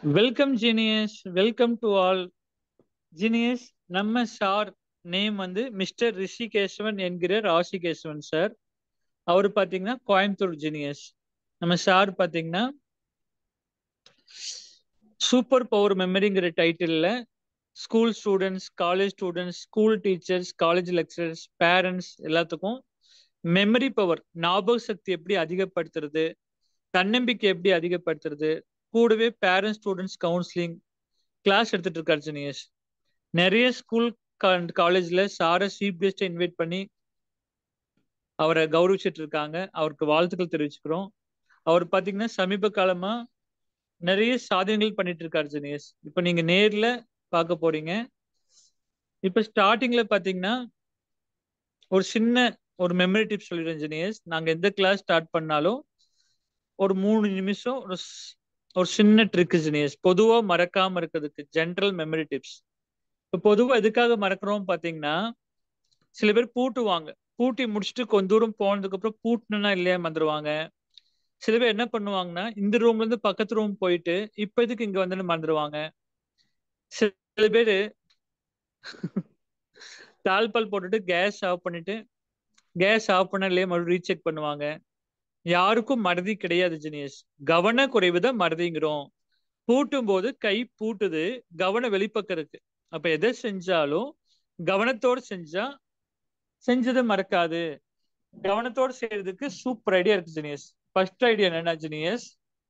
Welcome genius welcome to all genius நம்ம sir name வந்து mister Rishikesavan என்கிற ராசிகேசவன் சார் அவர் பாத்தீங்கன்னா கோயம்புத்தூர் ஜீனியஸ் நம்ம சார் பாத்தீங்கன்னா சூப்பர் பவர் மெமரிங்கிற டைட்டில்ல school students college students school teachers college lecturers parents எல்லாத்துக்கும் மெமரி பவர் ஞாபக சக்தி எப்படி அதிகப்படுத்துறது தன்னம்பிக்கை எப்படி அதிகப்படுத்துறது கூடவே பேரண்ட்ஸ் ஸ்டூடெண்ட்ஸ் கவுன்சிலிங் கிளாஸ் எடுத்துட்டு இருக்காரு ஜெனியஸ் நிறைய ஸ்கூல் காலேஜ்ல சாரை சீஃப் கெஸ்ட் இன்வைட் பண்ணி அவரை கௌரவிச்சிட்டு இருக்காங்க அவருக்கு வாழ்த்துக்கள் தெரிவிச்சுக்கிறோம் அவர் பாத்தீங்கன்னா சமீப காலமா நிறைய சாதனைகள் பண்ணிட்டு இருக்காரு ஜெனியஸ் இப்ப நீங்க நேர்ல பார்க்க போறீங்க இப்ப ஸ்டார்டிங்ல பாத்தீங்கன்னா ஒரு சின்ன ஒரு மெமரி டிப்ஸ் சொல்லிடுறேன் ஜெனியஸ் நாங்க எந்த கிளாஸ் ஸ்டார்ட் பண்ணாலும் ஒரு மூணு நிமிஷம் ஒரு ஒரு சின்ன ட்ரிக் ஜெனியஸ் பொதுவா மறக்காம இருக்கிறதுக்கு ஜென்ரல் மெமரி டிப்ஸ் இப்போ பொதுவா எதுக்காக மறக்கிறோம் பாத்தீங்கன்னா சில பேர் பூட்டுவாங்க பூட்டி முடிச்சுட்டு கொஞ்ச தூரம் போனதுக்கு அப்புறம் பூட்டணும்னா இல்லையா மறந்துடுவாங்க சில பேர் என்ன பண்ணுவாங்கன்னா இந்த ரூம்ல இருந்து பக்கத்து ரூம் போயிட்டு இப்ப எதுக்கு இங்க வந்து மறந்துடுவாங்க சில பேரு தாழ்பால் போட்டுட்டு கேஸ் ஆஃப் பண்ணிட்டு கேஸ் ஆஃப் பண்ண இல்லையா மறுபடியும் ரீசெக் பண்ணுவாங்க யாருக்கும் மறதி கிடையாது ஜெனியஸ் கவன குறைவுதான் மறதிங்கிறோம் பூட்டும் போது கை பூட்டுது கவனம் வெளிப்பக்கம் இருக்கு அப்ப எதை செஞ்சாலும் கவனத்தோடு செஞ்சா செஞ்சதை மறக்காது கவனத்தோடு செய்யறதுக்கு சூப்பர் ஐடியா இருக்கு ஜெனியஸ் ஃபர்ஸ்ட் ஐடியா என்னன்னா ஜெனியஸ்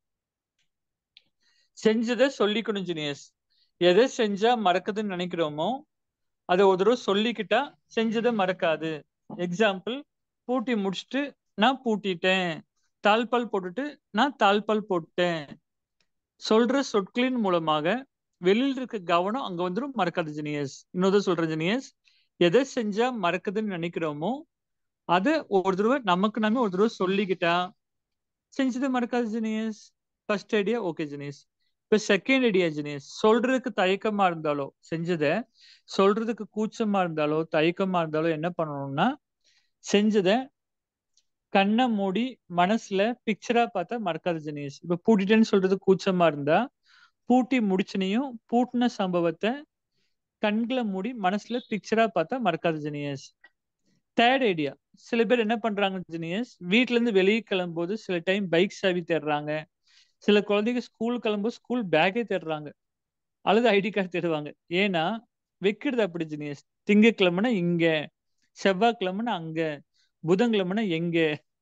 செஞ்சதை சொல்லிக்கணும் ஜெனியஸ் எதை செஞ்சா மறக்குதுன்னு நினைக்கிறோமோ அதை ஒரு தடவை சொல்லிக்கிட்டா செஞ்சதை மறக்காது எக்ஸாம்பிள் பூட்டி முடிச்சுட்டு நான் பூட்டிட்டேன் தாழ்பால் போட்டுட்டு நான் தாழ்பால் போட்டேன் சொல்ற சொற்களின் மூலமாக வெளியில் இருக்க கவனம் அங்க வந்துடும் மறக்காது ஜெனியஸ் இன்னொரு சொல்ற ஜெனியஸ் எதை செஞ்சா மறக்குதுன்னு நினைக்கிறோமோ அதை ஒரு தடவை நமக்கு நாமே ஒரு தடவை சொல்லிக்கிட்டா செஞ்சது மறக்காது genius first idea okay genius இப்ப செகண்ட் ஐடியா ஜெனியஸ் சொல்றதுக்கு தயக்கமா இருந்தாலோ செஞ்சதை சொல்றதுக்கு கூச்சமா இருந்தாலோ தயக்கமா இருந்தாலோ என்ன பண்ணணும்னா செஞ்சதை கண்ணை மூடி மனசுல பிக்சரா பார்த்தா மறக்காது ஜெனியஸ் இப்ப பூட்டிட்டேன்னு சொல்றது கூச்சமா இருந்தா பூட்டி முடிச்சுனையும் பூட்டின சம்பவத்தை கண்களை மூடி மனசுல பிக்சரா பார்த்தா மறக்காது ஜெனியஸ் தேர்ட் ஐடியா சில பேர் என்ன பண்றாங்க ஜெனியஸ் வீட்ல இருந்து வெளியே கிளம்பும்போது சில டைம் பைக் சாவி தேடுறாங்க சில குழந்தைங்க ஸ்கூல் கிளம்பும்போது ஸ்கூல் பேக்கே தேடுறாங்க அல்லது ஐடி கார்டு தேடுவாங்க ஏன்னா வைக்கிறது அப்படி ஜெனியஸ் திங்கக்கிழமைனா இங்க செவ்வாய்க்கிழமைனா அங்க புதன்கிழமைனா எங்க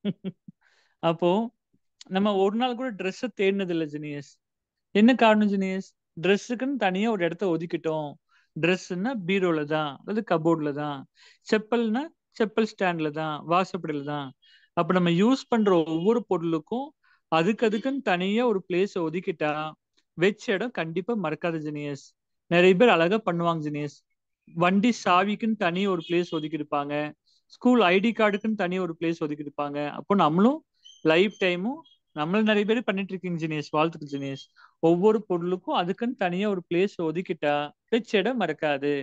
அப்போ நம்ம ஒரு நாள் கூட ட்ரெஸ்ஸை தேடினது இல்லை ஜெனியஸ் என்ன காரணம் ஜெனியஸ் ட்ரெஸ்ஸுக்குன்னு தனியா ஒரு இடத்த ஒதுக்கிட்டோம் ட்ரெஸ்ஸுன்னா பீரோல தான் அல்லது கபோர்ட்ல தான் செப்பல்னா செப்பல் ஸ்டாண்ட்ல தான் வாசப்படியில தான் அப்ப நம்ம யூஸ் பண்ற ஒவ்வொரு பொருளுக்கும் அதுக்கு அதுக்குன்னு தனியா ஒரு பிளேஸ் ஒதுக்கிட்டா வச்ச இடம் கண்டிப்பா மறக்காத ஜெனியஸ் நிறைய பேர் அழகா பண்ணுவாங்க ஜெனியஸ் வண்டி சாவிக்குன்னு தனி ஒரு பிளேஸ் ஒதுக்கி இருப்பாங்க ஸ்கூல் ஐடி கார்டுக்குன்னு தனி ஒரு பிளேஸ் ஒதுக்கி இருப்பாங்க அப்போ நம்மளும் லைஃப் டைமும் நம்மள நிறைய பேர் பண்ணிட்டு இருக்கீங்க ஜெனியஸ் வாழ்த்துக்கள் ஜெனியஸ் ஒவ்வொரு பொருளுக்கும் அதுக்குன்னு தனியா ஒரு பிளேஸ் ஒதுக்கிட்டா வச்ச இடம் மறக்காது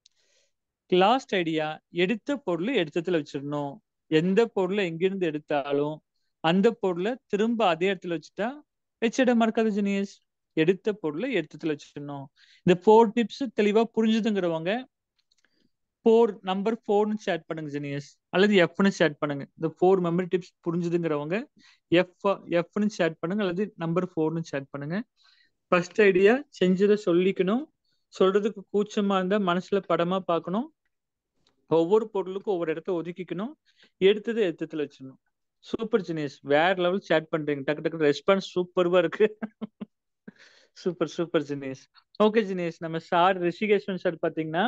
லாஸ்ட் ஐடியா எடுத்த பொருள் எடுத்ததுல வச்சிடணும் எந்த பொருளை எங்கிருந்து எடுத்தாலும் அந்த பொருளை திரும்ப அதே இடத்துல வச்சுட்டா வச்ச இடம் மறக்காது ஜெனியஸ் எடுத்த பொருளை எடுத்ததுல வச்சிடணும் இந்த ஃபோர் டிப்ஸ் தெளிவா புரிஞ்சுதுங்கிறவங்க ஃபோர் நம்பர் ஃபோர்னு சேட் பண்ணுங்க ஜெனியஸ் அல்லது எஃப்னு சேட் பண்ணுங்க இந்த ஃபோர் மெமரி டிப்ஸ் புரிஞ்சுதுங்கிறவங்க எஃப் எஃப்னு சேட் பண்ணுங்க அல்லது நம்பர் ஃபோர்னு சேட் பண்ணுங்க ஃபர்ஸ்ட் ஐடியா செஞ்சதை சொல்லிக்கணும் சொல்றதுக்கு கூச்சமா இருந்தா மனசுல படமா பார்க்கணும் ஒவ்வொரு பொருளுக்கும் ஒவ்வொரு இடத்த ஒதுக்கிக்கணும் எடுத்தது எடுத்ததுல வச்சிடணும் சூப்பர் ஜெனியஸ் வேற லெவல் சேட் பண்றீங்க டக்கு டக்கு ரெஸ்பான்ஸ் சூப்பர்வா இருக்கு super super genius okay genius நம்ம சார் ரிஷிகேஸ்வன் சார் பாத்தீங்கன்னா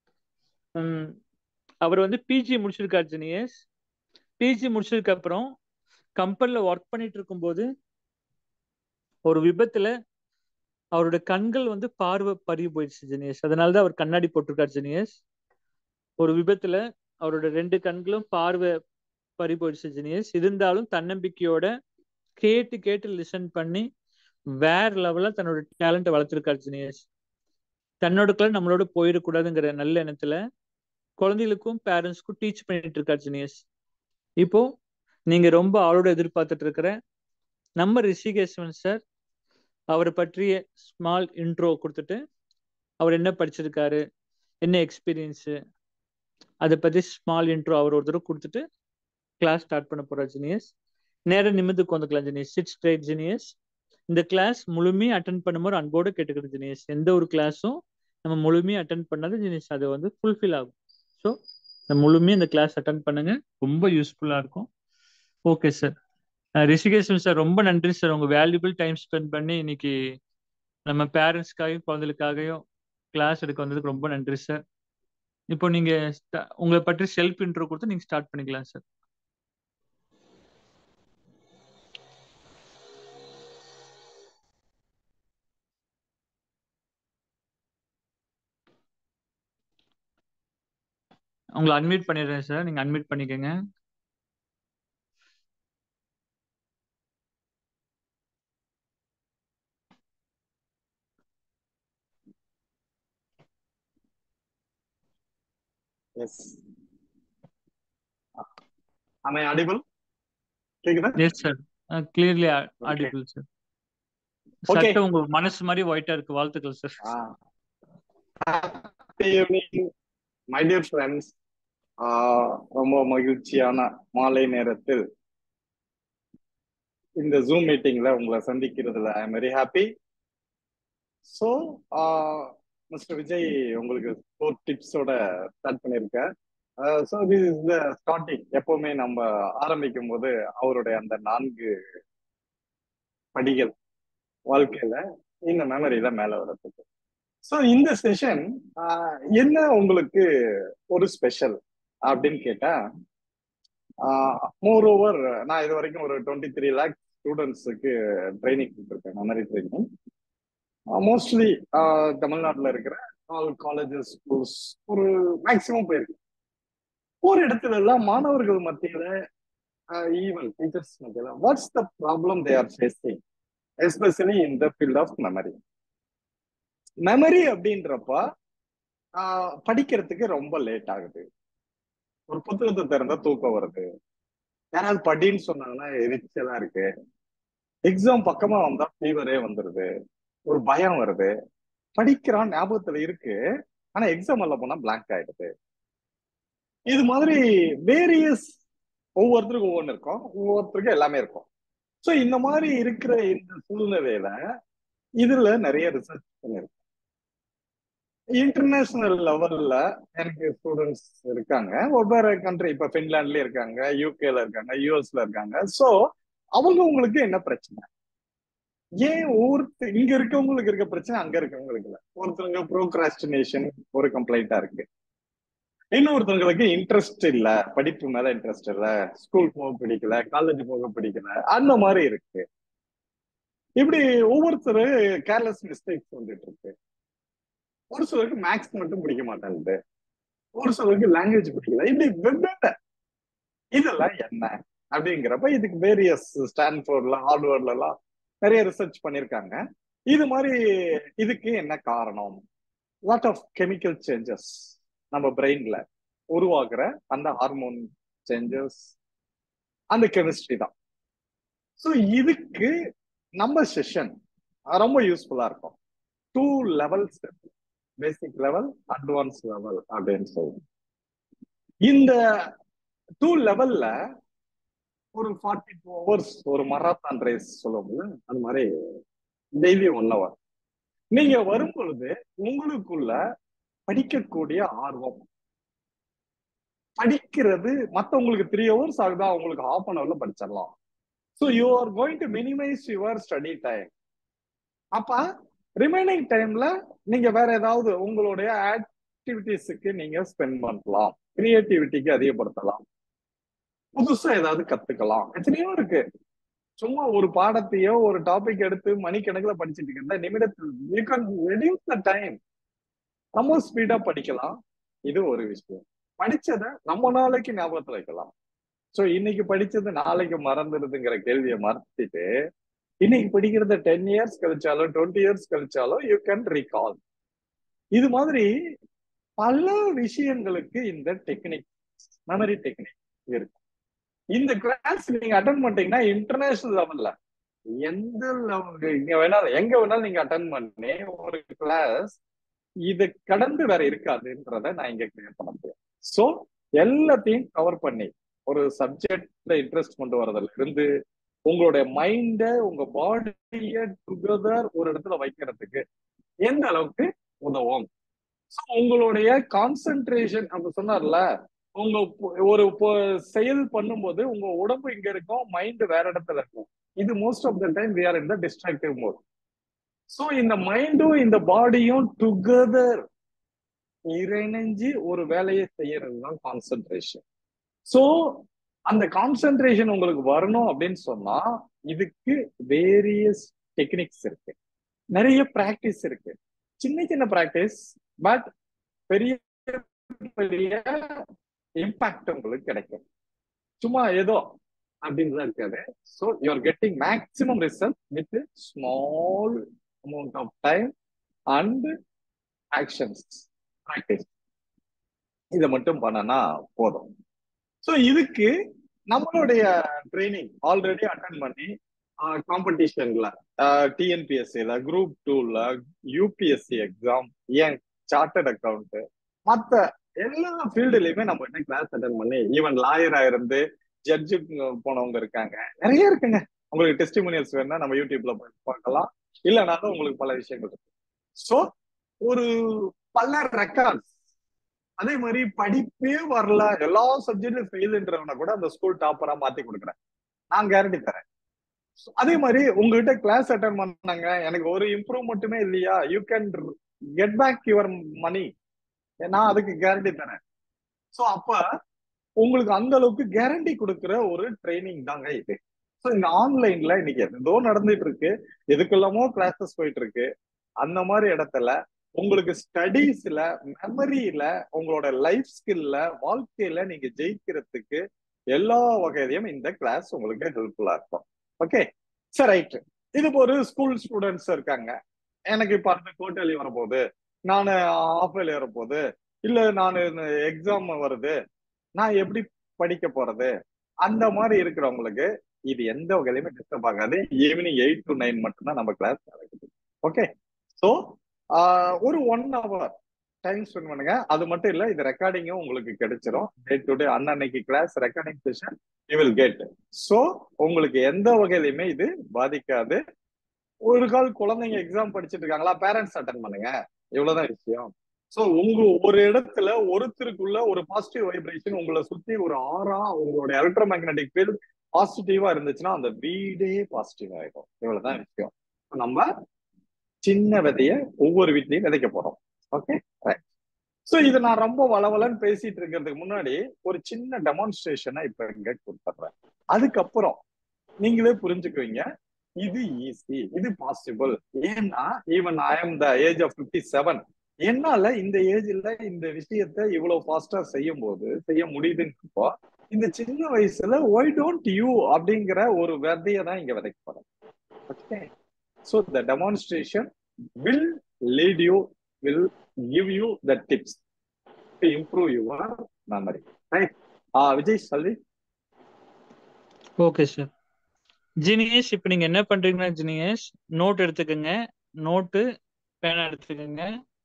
அவர் வந்து பிஜி முடிச்சிருக்காரு ஜெனியஸ் பிஜி முடிச்சதுக்கு அப்புறம் கம்பெனில ஒர்க் பண்ணிட்டு இருக்கும்போது ஒரு விபத்துல அவரோட கண்கள் வந்து பார்வை பறிவு போயிடுச்சு ஜெனியஸ் அதனாலதான் அவர் கண்ணாடி போட்டிருக்காரு ஜெனியஸ் ஒரு விபத்துல அவரோட ரெண்டு கண்களும் பார்வை பறி போயிடுச்சு ஜெனியஸ் இருந்தாலும் தன்னம்பிக்கையோட கேட்டு கேட்டு லிசன் பண்ணி வேற லெவல்ல தன்னோட டேலண்ட்டை வளர்த்திருக்காரு ஜெனியஸ் தன்னோட கலை நம்மளோட போயிடக்கூடாதுங்கிற நல்ல எண்ணத்துல குழந்தைகளுக்கும் பேரண்ட்ஸ்க்கும் டீச் பண்ணிட்டு இருக்காரு ஜெனியஸ் இப்போ நீங்க ரொம்ப ஆளோட எதிர்பார்த்துட்டு இருக்கிற நம்ம ரிஷிகேஸ்வன் சார் அவரை பற்றிய ஸ்மால் இன்ட்ரோ கொடுத்துட்டு அவர் என்ன படிச்சிருக்காரு என்ன எக்ஸ்பீரியன்ஸு அதை பற்றி ஸ்மால் இன்ட்ரோ அவர் ஒரு தடவை கொடுத்துட்டு கிளாஸ் ஸ்டார்ட் பண்ண போகிற ஜீனியஸ் நேரம் நிமிந்து உட்காந்துக்கலாம் ஜீனியஸ் சிட் ஸ்ட்ரைட் ஜீனியஸ் இந்த கிளாஸ் முழுமையாக அட்டன் பண்ணும்போது அன்போடு கேட்டுக்கிறது ஜீனியஸ் எந்த ஒரு கிளாஸும் நம்ம முழுமையாக அட்டன் பண்ணாத ஜீனியஸ் அது வந்து ஃபுல்ஃபில் ஆகும் ஸோ நம்ம முழுமையாக இந்த கிளாஸ் அட்டன் பண்ணுங்க ரொம்ப யூஸ்ஃபுல்லாக இருக்கும் ஓகே சார் ரிஷிகேஷன் சார் ரொம்ப நன்றி சார் உங்கள் வேல்யூபிள் டைம் ஸ்பெண்ட் பண்ணி இன்னைக்கு நம்ம பேரண்ட்ஸ்க்காகவும் குழந்தைகளுக்காகவும் கிளாஸ் எடுக்க வந்ததுக்கு ரொம்ப நன்றி சார் இப்போ நீங்க உங்களை பற்றி செல்ஃப் இன்ட்ரோ கொடுத்து நீங்க ஸ்டார்ட் பண்ணிக்கலாம் சார் உங்களை அன்மியூட் பண்ணிடுறேன் சார் நீங்க அன்மியூட் பண்ணிக்கோங்க எஸ் am i audible கேக்குதா yes sir clearly audible sir Okay. சட்டம் உங்க மனசு மாதிரி ஒயிட்டா இருக்கு வாழ்த்துக்கள் sir happy evening my dear friends ரொம்ப மகிழ்ச்சியான மாலை நேரத்தில் இந்த ஜூம் மீட்டிங்ல உங்களை சந்திக்கிறதுல I am very happy so mister Vijay உங்களுக்கு ஃபோர் டிப்ஸோட ஸ்டார்ட் பண்ணியிருக்கேன் so this is the starting எப்பவுமே நம்ம ஆரம்பிக்கும் போது அவருடைய அந்த நான்கு படிகள் வாழ்க்கையில இந்த மெமரியில மேல வரதுக்கு ஸோ இந்த செஷன் என்ன உங்களுக்கு ஒரு ஸ்பெஷல் அப்படின்னு கேட்டா மோர் ஓவர் நான் இது வரைக்கும் ஒரு டுவெண்ட்டி த்ரீ லேக் ஸ்டூடெண்ட்ஸுக்கு ட்ரைனிங் கொடுத்துருக்கேன் மெமரி ட்ரைனிங் மோஸ்ட்லி தமிழ்நாட்டில் இருக்கிற ஆல் காலேஜஸ் ஸ்கூல்ஸ் ஒரு மேக்சிமம் போயிருக்கு ஒரு இடத்துல எல்லாம் மாணவர்கள் மத்தியில ஈவன் டீச்சர்ஸ் மத்தியில what's the problem they are facing especially in the field of memory memory அப்படின்றப்ப படிக்கிறதுக்கு ரொம்ப லேட் ஆகுது ஒரு புத்தகத்தை திறந்தா தூக்கம் வருது யாராவது படின்னு சொன்னாங்கன்னா எரிச்சலா இருக்கு எக்ஸாம் பக்கமா வந்தா ஃபீவரே வந்துருது ஒரு பயம் வருது படிக்கிறான் ஞாபகத்துல இருக்கு ஆனா எக்ஸாம் எல்லாம் போனா பிளாங்க் ஆயிடுது இது மாதிரி வேரியஸ் ஒவ்வொருத்தருக்கும் ஒவ்வொன்று இருக்கும் ஒவ்வொருத்தருக்கும் எல்லாமே இருக்கும் ஸோ இந்த மாதிரி இருக்கிற இந்த சூழ்நிலையில இதுல நிறைய ரிசர்ச் பண்ணிருக்கேன் இன்டர்நேஷனல் லெவல்ல எனக்கு ஸ்டூடெண்ட்ஸ் இருக்காங்க ஒவ்வொரு கண்ட்ரி இப்ப பின்லாண்ட்ல இருக்காங்க யூகேல இருக்காங்க யூஎஸ்ல இருக்காங்க ஸோ அவங்க உங்களுக்கு என்ன பிரச்சனை ஏன் ஒவ்வொருத்த இங்க இருக்கவங்களுக்கு இருக்க பிரச்சனை அங்க இருக்கவங்களுக்கு இல்ல ஒருத்தவங்க ப்ரோக்ராஸ்டினேஷன் ஒரு கம்ப்ளைண்டா இருக்கு இன்னொருத்தவங்களுக்கு இன்ட்ரெஸ்ட் இல்ல படிப்பு மேல இன்ட்ரெஸ்ட் இல்ல ஸ்கூல் போக பிடிக்கல காலேஜ் போக பிடிக்கல அந்த மாதிரி இருக்கு இப்படி ஒவ்வொருத்தரு கேர்லெஸ் மிஸ்டேக்ஸ் வந்துட்டு இருக்கு ஒரு சிலருக்கு மேக்ஸ் மட்டும் பிடிக்க மாட்டேங்குது ஒரு சிலருக்கு லாங்குவேஜ் பிடிக்கல இப்படி வெவ்வேறு இதெல்லாம் என்ன அப்படிங்கிறப்ப இதுக்கு வேரியஸ் ஸ்டான்ஃபோர்ட்ல ஹார்ட்வேர்ட்ல எல்லாம் நிறைய ரிசர்ச் பண்ணிருக்காங்க இது மாதிரி இதுக்கு என்ன காரணம் லாட் ஆஃப் கெமிக்கல் சேஞ்சஸ் நம்ம பிரெயின்ல உருவாக்குற அந்த ஹார்மோன் சேஞ்சஸ் அந்த கெமிஸ்ட்ரி தான் ஸோ இதுக்கு நம்ம செஷன் ரொம்ப யூஸ்ஃபுல்லா இருக்கும் two levels basic level advance level அப்படின்னு சொல்லுவோம் இந்த டூ லெவல்ல ஒரு ஃபார்ட்டி டூ ஹவர்ஸ் ஒரு மராத்தான் ரேஸ் சொல்லுவோம்ல அது மாதிரி டெய்லி ஒன் ஹவர் நீங்க வரும் பொழுது உங்களுக்குள்ள படிக்கக்கூடிய ஆர்வம் படிக்கிறது மத்தவங்களுக்கு த்ரீ ஹவர்ஸ் ஆகுதா உங்களுக்கு ஹாஃப் அன் ஹவர்ல படிச்சிடலாம் so you are going to minimise your study time அப்ப ரிமைனிங் டைம்ல நீங்க வேற ஏதாவது உங்களுடைய ஆக்டிவிட்டிஸுக்கு நீங்க ஸ்பெண்ட் பண்ணலாம் கிரியேட்டிவிட்டிக்கு அதிகப்படுத்தலாம் புதுசா ஏதாவது கத்துக்கலாம் எத்தனையோ இருக்கு சும்மா ஒரு பாடத்தையோ ஒரு டாபிக் எடுத்து மணிக்கணக்கில் படிச்சுட்டு இருக்கிற நிமிடத்தில் you can reduce the time ரொம்ப ஸ்பீடா படிக்கலாம் இது ஒரு விஷயம் படிச்சதை நம்ம நாளைக்கு ஞாபகத்துல வைக்கலாம் சோ இன்னைக்கு படிச்சது நாளைக்கு மறந்துடுதுங்கிற கேள்வியை மறந்துட்டு இன்னைக்கு படிக்கிறத டென் இயர்ஸ் கழிச்சாலும் டுவெண்ட்டி இயர்ஸ் கழிச்சாலும் யூ கேன் ரீகால் இது மாதிரி பல விஷயங்களுக்கு இந்த டெக்னிக் மெமரி டெக்னிக் இருக்கு இந்த கிளாஸ் நீங்க அட்டன் பண்ணிட்டீங்கன்னா இன்டர்நேஷனல் லெவல்ல எந்த level- இங்க வேணாலும் எங்க வேணாலும் நீங்க அட்டன் பண்ணி ஒரு கிளாஸ் இது கடந்து வேற இருக்காதுன்றத நான் இங்க கிளியர் பண்ண முடியும் சோ எல்லாத்தையும் கவர் பண்ணி ஒரு சப்ஜெக்ட்ல இன்ட்ரெஸ்ட் கொண்டு வரதுல இருந்து உங்களுடைய மைண்ட உங்க பாடிய டுகெதர் ஒரு இடத்துல வைக்கிறதுக்கு எந்த அளவுக்கு உதவும் So, உங்களுடைய கான்சென்ட்ரேஷன் அப்ப சொன்னார்ல உங்க பொ- ஒரு பொ- செயல் பண்ணும்போது உங்க உடம்பு இங்க இருக்கும் மைண்ட் வேற இடத்துல இருக்கும் இது most of the time we are in the distractive mode so இந்த மைண்டும் இந்த பாடியும் டுகெதர் இணைஞ்சு ஒரு வேலையை செய்யறது தான் கான்சென்ட்ரேஷன் சோ அந்த கான்சென்ட்ரேஷன் உங்களுக்கு வரணும் அப்படின்னு சொன்னா இதுக்கு வேரியஸ் டெக்னிக்ஸ் இருக்கு நிறைய பிராக்டிஸ் இருக்கு சின்ன சின்ன பிராக்டிஸ் பட் பெரிய பெரிய இம்பாக்ட் உங்களுக்கு கிடைக்கும் சும்மா ஏதோ அப்படின்னு இருக்காது so you are getting maximum result with small amount of time and actions practice இதை மட்டும் பண்ணனா போதும் ஸோ இதுக்கு நம்மளுடைய ட்ரைனிங் ஆல்ரெடி அட்டன் பண்ணி காம்படிஷன்ல டிஎன்பிஎஸ்சில குரூப் டூல யூபிஎஸ்சி எக்ஸாம் ஏன் சார்ட்டர்ட் அக்கௌண்ட் மற்ற எல்லா ஃபீல்டுலயுமே நம்ம என்ன கிளாஸ் அட்டன் பண்ணி ஈவன் லாயரா இருந்து ஜட்ஜு போனவங்க இருக்காங்க நிறைய இருக்குங்க உங்களுக்கு டெஸ்டிமோனியல்ஸ் வேணா நம்ம யூடியூப்ல போய் பார்க்கலாம் இல்லைனாலும் உங்களுக்கு பல விஷயங்கள் இருக்கு ஸோ ஒரு பல ரெக்கார்ட்ஸ் அதே மாதிரி படிப்பே வரல எல்லா சப்ஜெக்ட்லயும் ஃபெயில்ன்றவனை கூட அந்த ஸ்கூல் டாப்பரா மாத்தி கொடுக்குறேன் நான் கேரண்டி தரேன் அதே மாதிரி உங்ககிட்ட கிளாஸ் அட்டன் பண்ணாங்க எனக்கு ஒரு இம்ப்ரூவ்மெண்ட்டுமே இல்லையா you can get back your money நான் அதுக்கு கேரண்டி தரேன் ஸோ அப்ப உங்களுக்கு அந்த அளவுக்கு கேரண்டி கொடுக்குற ஒரு ட்ரைனிங் தாங்க இது ஸோ இந்த ஆன்லைன்ல இன்னைக்கு எதோ நடந்துட்டு இருக்கு எதுக்கெல்லாமோ கிளாஸஸ் போயிட்டு இருக்கு அந்த மாதிரி இடத்துல உங்களுக்கு ஸ்டடீஸ்ல மெமரியில உங்களோட லைஃப் ஸ்கில்ல வாழ்க்கையில நீங்க ஜெயிக்கிறதுக்கு எல்லா வகையிலையும் இந்த கிளாஸ் உங்களுக்கு ஹெல்ப்ஃபுல்லா இருக்கும் ஓகே சரி ரைட் இது இப்போ ஒரு ஸ்கூல் ஸ்டூடெண்ட்ஸ் இருக்காங்க எனக்கு இப்ப அடுத்த குவார்டர்லி வரப்போகுது நான் ஆஃப் இயர்லி வரப்போகுது இல்ல நான் எக்ஸாம் வருது நான் எப்படி படிக்க போறது அந்த மாதிரி இருக்கிறவங்களுக்கு இது எந்த வகையிலுமே டிஸ்டர்ப் ஆகாது ஈவினிங் எயிட் டு நைன் மட்டும்தான் நம்ம கிளாஸ் நடக்குது ஓகே ஸோ ஒரு ஒன் ஹவர் டைம் ஸ்பெண்ட் பண்ணுங்க அது மட்டும் இல்ல இது ரெக்கார்டிங்கும் உங்களுக்கு கிடைச்சிரும் டே டு டே அன்னன்னைக்கு class recording session you will get so உங்களுக்கு எந்த வகையிலுமே இது பாதிக்காது ஒரு கால் குழந்தைங்க எக்ஸாம் படிச்சுட்டு இருக்காங்களா பேரண்ட்ஸ் அட்டன் பண்ணுங்க இவ்வளவுதான் விஷயம் சோ உங்க ஒரு இடத்துல ஒருத்தருக்குள்ள ஒரு பாசிட்டிவ் வைப்ரேஷன் உங்களை சுத்தி ஒரு ஆறா உங்களோட எலக்ட்ரோ மேக்னெட்டிக் ஃபீல்ட் பாசிட்டிவா இருந்துச்சுன்னா அந்த வீடே பாசிட்டிவ் ஆயிடும் இவ்வளவுதான் விஷயம் நம்ம சின்ன விதைய ஒவ்வொரு வீட்லயும் விதைக்க போறோம் ஓகே ரைட் சோ இது நான் ரொம்ப வளவலன்னு பேசிட்டு இருக்கிறதுக்கு முன்னாடி ஒரு சின்ன டெமான்ஸ்ட்ரேஷனை இப்ப இங்க கொடுத்துட்றேன் அதுக்கப்புறம் நீங்களே புரிஞ்சுக்குவீங்க இது ஈஸி இது பாசிபிள் ஏன்னா even I am the age of fifty seven என்னால இந்த ஏஜ்ல இந்த விஷயத்த இவ்வளவு ஃபாஸ்டா செய்யும் போது செய்ய முடியுதுன்றப்போ இந்த சின்ன வயசுல ஒய் டோன்ட் யூ அப்படிங்கிற ஒரு விதையை தான் இங்க விதைக்க போறேன் okay so the demonstration will lead you will give you the tips to improve your memory right ah Vijay Salvi okay sir Jinesh இப்போ நீங்க என்ன பண்றீங்கன்னா ஜினியேஷ் நோட் எடுத்துக்கோங்க நோட்டு பேனா எடுத்துக்கோங்க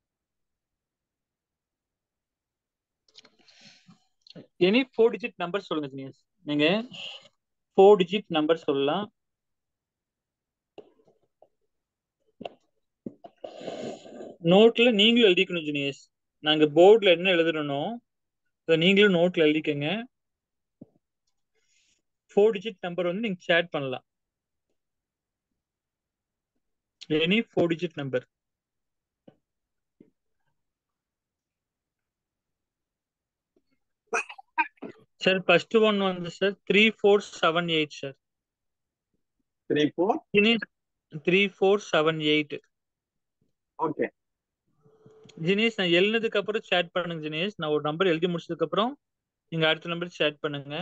எனி ஃபோர் டிஜிட் நம்பர் சொல்லுங்க ஜினியஸ் நீங்க ஃபோர் டிஜிட் நம்பர் சொல்லலாம் நோட்ல நீங்களும் எழுதிக்கணும் ஜினியஸ் நாங்க போர்ட்ல என்ன எழுதுறனோ அதை நீங்களும் நோட்ல எழுதிக்கங்க ஃபோர் டிஜிட் நம்பர் வந்து நீங்க சேட் பண்ணலாம் any four digit number sir first one வந்து sir three four seven eight sir three four Jinesh three four seven eight okay Jinesh நான் எழுதினதுக்கு அப்புறம் சேட் பண்ணுங்க ஜினேஷ் நான் ஒரு நம்பர் எழுதி முடிச்சதுக்கு அப்புறம் நீங்க அடுத்த நம்பர் சேட் பண்ணுங்க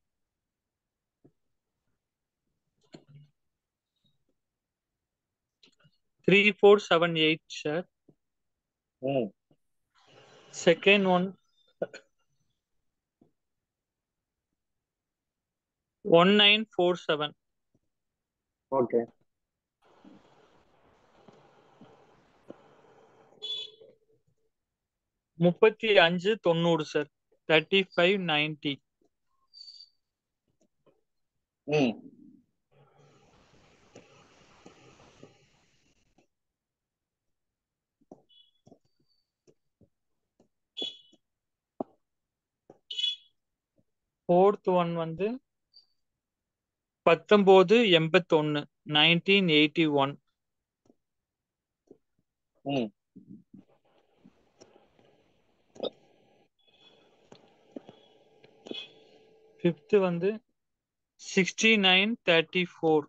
three four seven eight sir hmm second one one nine four seven okay முப்பத்தி அஞ்சு தொண்ணூறு sir thirty five ninety hmm fourth one வந்து பத்தொன்பது எண்பத்தொன்னு nineteen eighty one hmm fifth வந்து sixty nine thirty four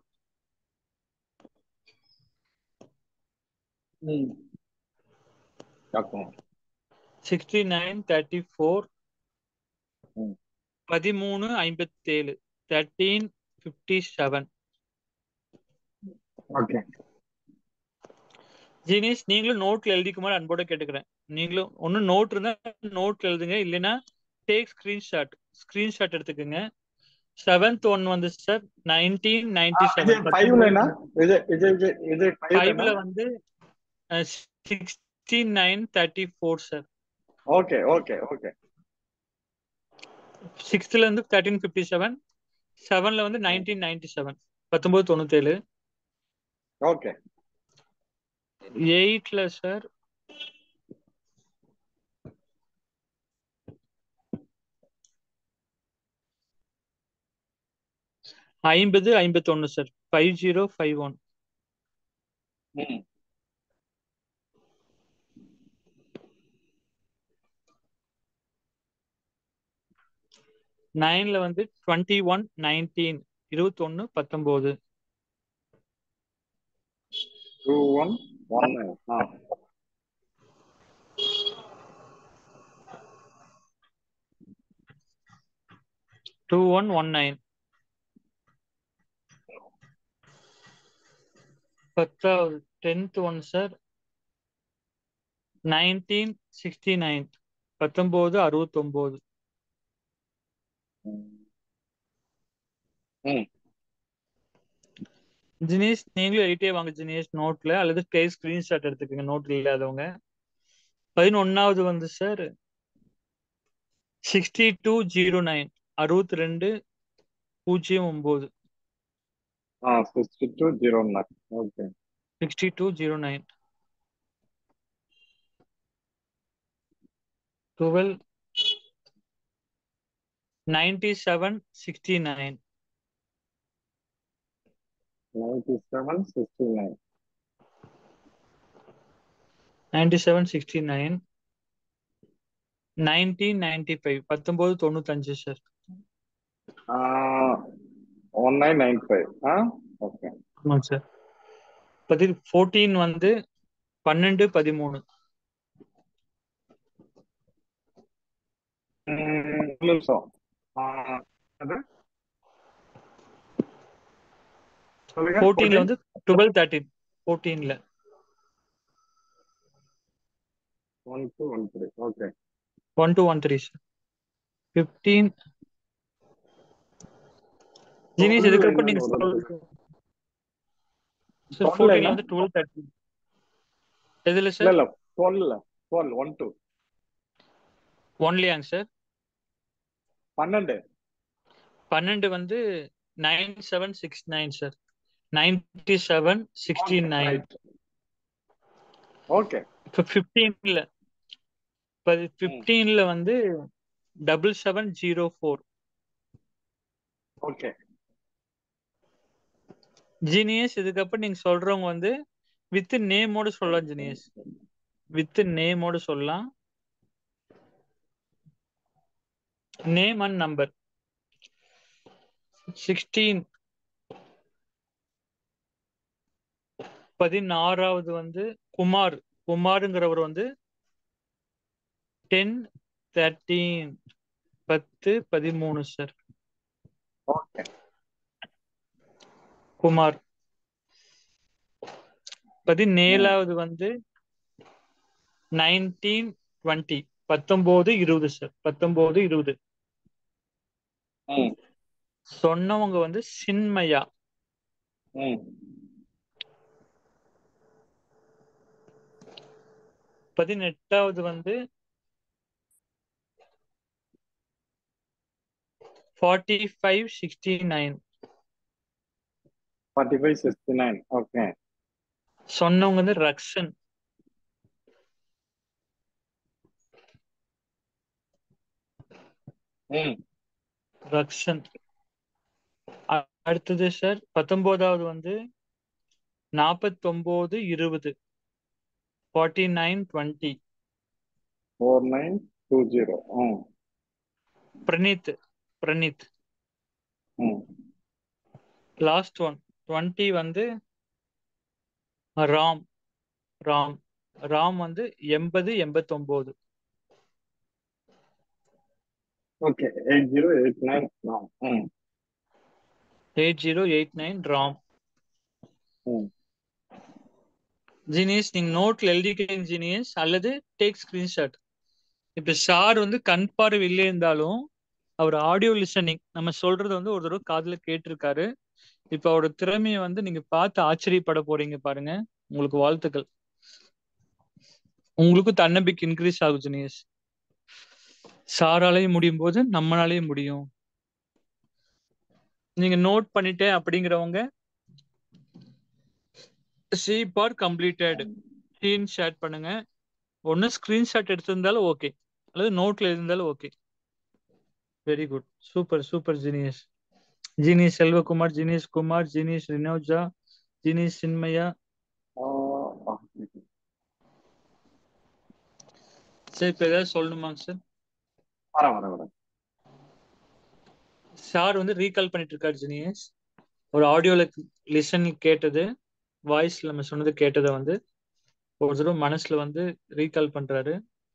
hmm பார்க்கலாம் sixty nine thirty four hmm. பதிமூணு ஐம்பத்தேழு thirteen fifty seven okay genius நீங்களும் நோட்ல எழுதிக்குமாறு அன்போட கேட்டுக்கிறேன் நீங்களும் ஒன்னும் நோட் இருந்தா நோட்ல எழுதுங்க இல்லைன்னா டேக் ஸ்கிரீன்ஷாட் ஸ்கிரீன்ஷாட் எடுத்துக்கோங்க செவன்த் ஒன் வந்து சார் நைன்டீன் நைன்டி செவன் ஃபைவ்லனா இது இது இது இது ஃபைவ்ல ஃபைவ்ல வந்து sixty nine thirty four sir okay okay okay சிக்ஸ்த்ல இருந்து தேர்ட்டீன் ஃபிஃப்டி செவன் செவன்ல வந்து நைன்டீன் நைன்டி செவன் பத்தொன்பது தொண்ணூத்தேழு ஓகே எயிட்ல சார் ஐம்பது ஐம்பத்தொன்னு sir five zero five one hmm நைன்ல வந்து டுவெண்ட்டி ஒன் நைன்டீன் இருபத்தொன்னு பத்தொன்பது two one one ah two one one nine பத்தாவது tenth one sir nineteen sixty nine பத்தொன்பது அறுபத்தொன்பது ம் ஜினேஷ் நீங்களும் எழுதிட்டே வாங்க ஜினேஷ் நோட்ல அல்லது கை ஸ்கிரீன்ஷாட் எடுத்துக்கோங்க நோட்ல இல்லாதவங்க பதினொன்னாவது வந்து sir sixty two zero nine அறுபத்தி ரெண்டு பூஜ்ஜியம் ஒன்பது ah sixty two zero nine okay sixty two zero nine twelve ninety seven sixty nine ninety seven sixty nine ninety seven sixty nine nineteen ninety five பத்தொன்பது தொண்ணூத்தஞ்சு sir one nine nine five ah okay ஆமாங்க sir பதில் fourteen வந்து பன்னெண்டு பதிமூணு ம், ஒரு நிமிஷம் ஆ, அது? சொல்லுங்க ஃபோர்டீன்ல வந்து டுவெல் தேர்ட்டீன் ஃபோர்டீன்ல one two one three okay one two one three sir fifteen genius எதுக்கப்ப நீங்க சார் Twelve ஃபோர்டீன்ல என்ன? வந்து டுவெல் தேர்ட்டீன் எதுல இல்ல சார் இல்ல டுவெல் டுவெல் ஒன் டூ ஒன்லியாங்க சார் பன்னெண்டு பன்னெண்டு வந்து nine seven six nine sir ninety seven sixty nine okay இப்போ ஃபிஃப்டீன்ல இப்போ ஃபிஃப்டீன்ல வந்து double seven zero four okay genius இதுக்கப்புறம் நீங்க சொல்றவங்க வந்து வித் நேமோட சொல்லலாம் ஜீனியஸ் வித் நேமோட சொல்லலாம் நேம் அண்ட் நம்பர் சிக்ஸ்டீன் பதினாறாவது வந்து குமார் குமாருங்கிறவர் வந்து டென் தேர்ட்டீன் பத்து பதிமூணு சார் ஓகே குமார் பதினேழாவது வந்து நைன்டீன் டுவெண்ட்டி பத்தொன்பது இருபது சார் பத்தொன்பது இருபது ம் சொன்னவங்க வந்து சின்மயா ம் பதினெட்டாவது வந்து forty five sixty nine forty five sixty nine okay சொன்னவங்க வந்து ரக்ஷன் ம் ரக்ஷன் அ- அடுத்தது சார் பத்தொன்பதாவது வந்து நாற்பத்தொம்போது இருபது forty nine twenty four nine two zero ம் பிரணீத் பிரணீத் ம் லாஸ்ட் ஒன் டுவெண்ட்டி வந்து ராம் ராம் ராம் வந்து எண்பது எண்பத்தொம்போது okay eight zero eight nine ம் eight zero eight nine Ram ம் ஜீனியஸ் நீங்க நோட்ல எழுதிக்கிறீங்க ஜீனியஸ் அல்லது டேக் ஸ்கிரீன்ஷாட் இப்ப சார் வந்து கண் பார்வை இல்லை இருந்தாலும் அவர் ஆடியோ லிசனிங் நம்ம சொல்றது வந்து ஒரு தடவை காதுல கேட்டிருக்காரு இப்ப அவரோட திறமையை வந்து நீங்க பார்த்து ஆச்சரியப்பட போறீங்க பாருங்க உங்களுக்கு வாழ்த்துக்கள் உங்களுக்கும் தன்னம்பிக்கை இன்க்ரீஸ் ஆகும் ஜீனியஸ் சாராலையும் முடியும் போது நம்மளாலையும் முடியும் நீங்க நோட் பண்ணிட்டேன் அப்படிங்கிறவங்க C for completed screen share பண்ணுங்க ஒன்று ஸ்க்ரீன்ஷாட் எடுத்திருந்தாலும் ஓகே அல்லது நோட்ல இருந்தாலும் okay very good super super genius genius Selvakumar genius Kumar genius Rinoja genius Chinmaya சரி இப்போ ஏதாவது சொல்லணுமாங்க சார் வரேன் வரேன் வரேன் சார் வந்து ரீகால் பண்ணிட்டு இருக்காரு ஜீனியஸ் ஒரு ஆடியோல லிசன் கேட்டது வாய்ஸ்ல நம்ம சொன்னது கேட்டதை வந்து ஒரு தடவை மனசுல வந்து ரீகால் பண்றாரு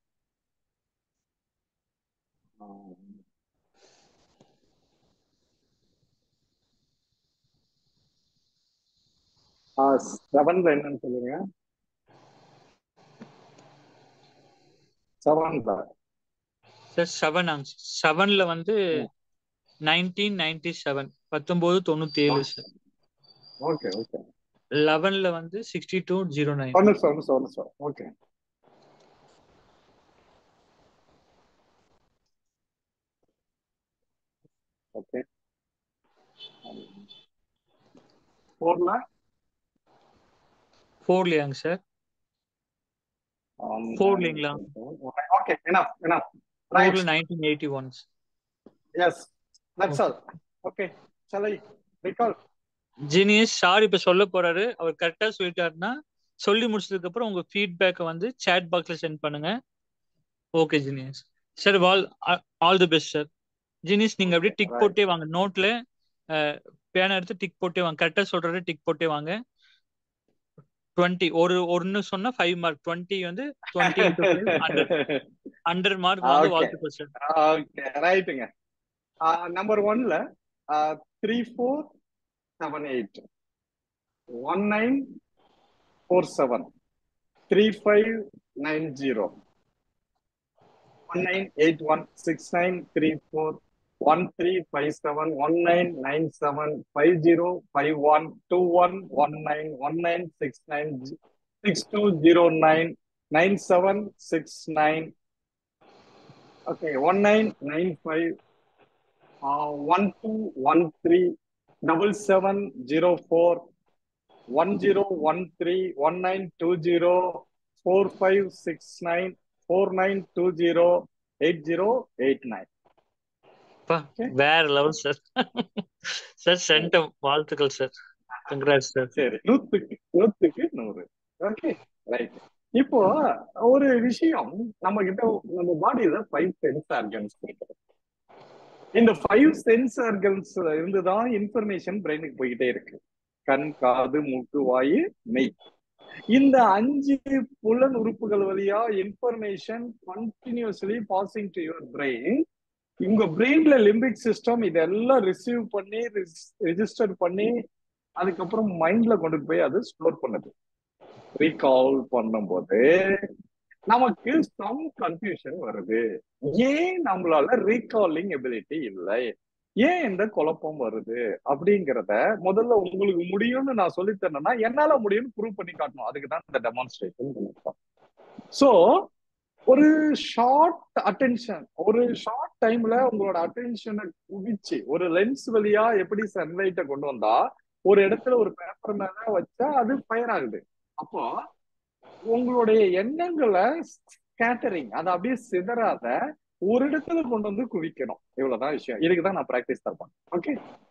செவன்ல என்னன்னு சொல்லுங்க செவன்ல சார் செவன் செவன்ல வந்து நைன்டீன் நைன்டி செவன் பத்தொன்பது தொண்ணூத்தி ஏழு சார் ஓகே ஓகே லெவன்ல வந்து சிக்ஸ்டி டூ ஜீரோ நைன் ஒன்னு சார் ஒன்னு சார் ஒன்னு சார் ஓகே ஓகே ஃபோர்ல ஃபோர்லையாங்க சார் Four இல்லைங்களா? ஓகே enough enough ஃபோர்ல right nineteen eighty one yes that's all okay shall i recall genius sir இப்ப சொல்ல போறாரு அவர் கரெக்டா சொல்லிட்டாருன்னா சொல்லி முடிச்சதுக்கு அப்புறம் உங்க ஃபீட்பேக்கை வந்து சேட் பாக்ஸ்ல சென்ட் பண்ணுங்க okay genius sir all all the best sir genius நீங்க அப்படியே டிக் Right. போட்டே வாங்க நோட்ல பேனா எடுத்து டிக் போட்டே வாங்க கரெக்டா சொல்றாரு டிக் போட்டே வாங்க டுவெண்ட்டி ஒரு ஒன்னு சொன்னா ஃபைவ் மார்க் டுவெண்ட்டி வந்து டுவெண்ட்டி ஹண்ட்ரட் ஹண்ட்ரட் மார்க் வாங்க Okay. வாழ்த்துக்கள் சார் ஓகே ரைட்டுங்க நம்பர் ஒன்ல three four seven eight one nine four seven three five nine zero one nine eight one six nine three four one three five seven one nine nine seven five zero five one two one one nine one nine six nine six two zero nine nine seven six nine Okay, one nine nine five uh one two one three double seven zero four one zero one three one nine two zero four five six nine four nine two zero eight zero eight nine. அப்பா, வேற level sir sir centum வாழ்த்துக்கள் sir congrats sir சரி நூத்துக்கு நூத்துக்கு நூறு okay right இப்போ ஒரு விஷயம் நம்ம கிட்ட நம்ம பாடியில ஃபைவ் சென்ஸ் ஆர்கன்ஸ் இருக்கு இந்த ஃபைவ் சென்ஸ் ஆர்கன்ஸ் இருந்துதான் இன்ஃபர்மேஷன் பிரெயினுக்கு போய்கிட்டே இருக்கு கண் காது மூக்கு வாயு மெய் இந்த அஞ்சு புலன் உறுப்புகள் வழியா information continuously passing to your brain உங்க பிரெயின்ல லிம்பிக் சிஸ்டம் இதெல்லாம் ரிசீவ் பண்ணி ரெஜிஸ்டர் பண்ணி அதுக்கப்புறம் மைண்ட்ல கொண்டு போய் அது ஸ்டோர் பண்ணுது ரீகால் பண்ணும்போது நமக்கு சம் கன்ஃபியூஷன் வருது ஏன் நம்மளால ரீகாலிங் எபிலிட்டி இல்லை ஏன் இந்த குழப்பம் வருது அப்படிங்கிறத முதல்ல உங்களுக்கு முடியும்னு நான் சொல்லி தரேன்னா என்னால முடியும்னு ப்ரூவ் பண்ணி காட்டணும் அதுக்கு தான் இந்த டெமான்ஸ்ட்ரேஷன் பண்ணிருக்கோம் சோ ஒரு ஷார்ட் அட்டென்ஷன் ஒரு ஷார்ட் டைம்ல உங்களோட அட்டென்ஷனை குவிச்சு ஒரு லென்ஸ் வழியா எப்படி சன்லைட்டை கொண்டு வந்தா ஒரு இடத்துல ஒரு பேப்பர் மேல வச்சா அது ஃபயர் ஆகுது அப்போ உங்களுடைய எண்ணங்களை ஸ்கேட்டரிங் அதை அப்படியே சிதறாத ஒரு இடத்துல கொண்டு வந்து குவிக்கணும் இவ்வளவுதான் விஷயம் இதுக்குதான் நான் பிராக்டிஸ் தரப்பேன் ஓகே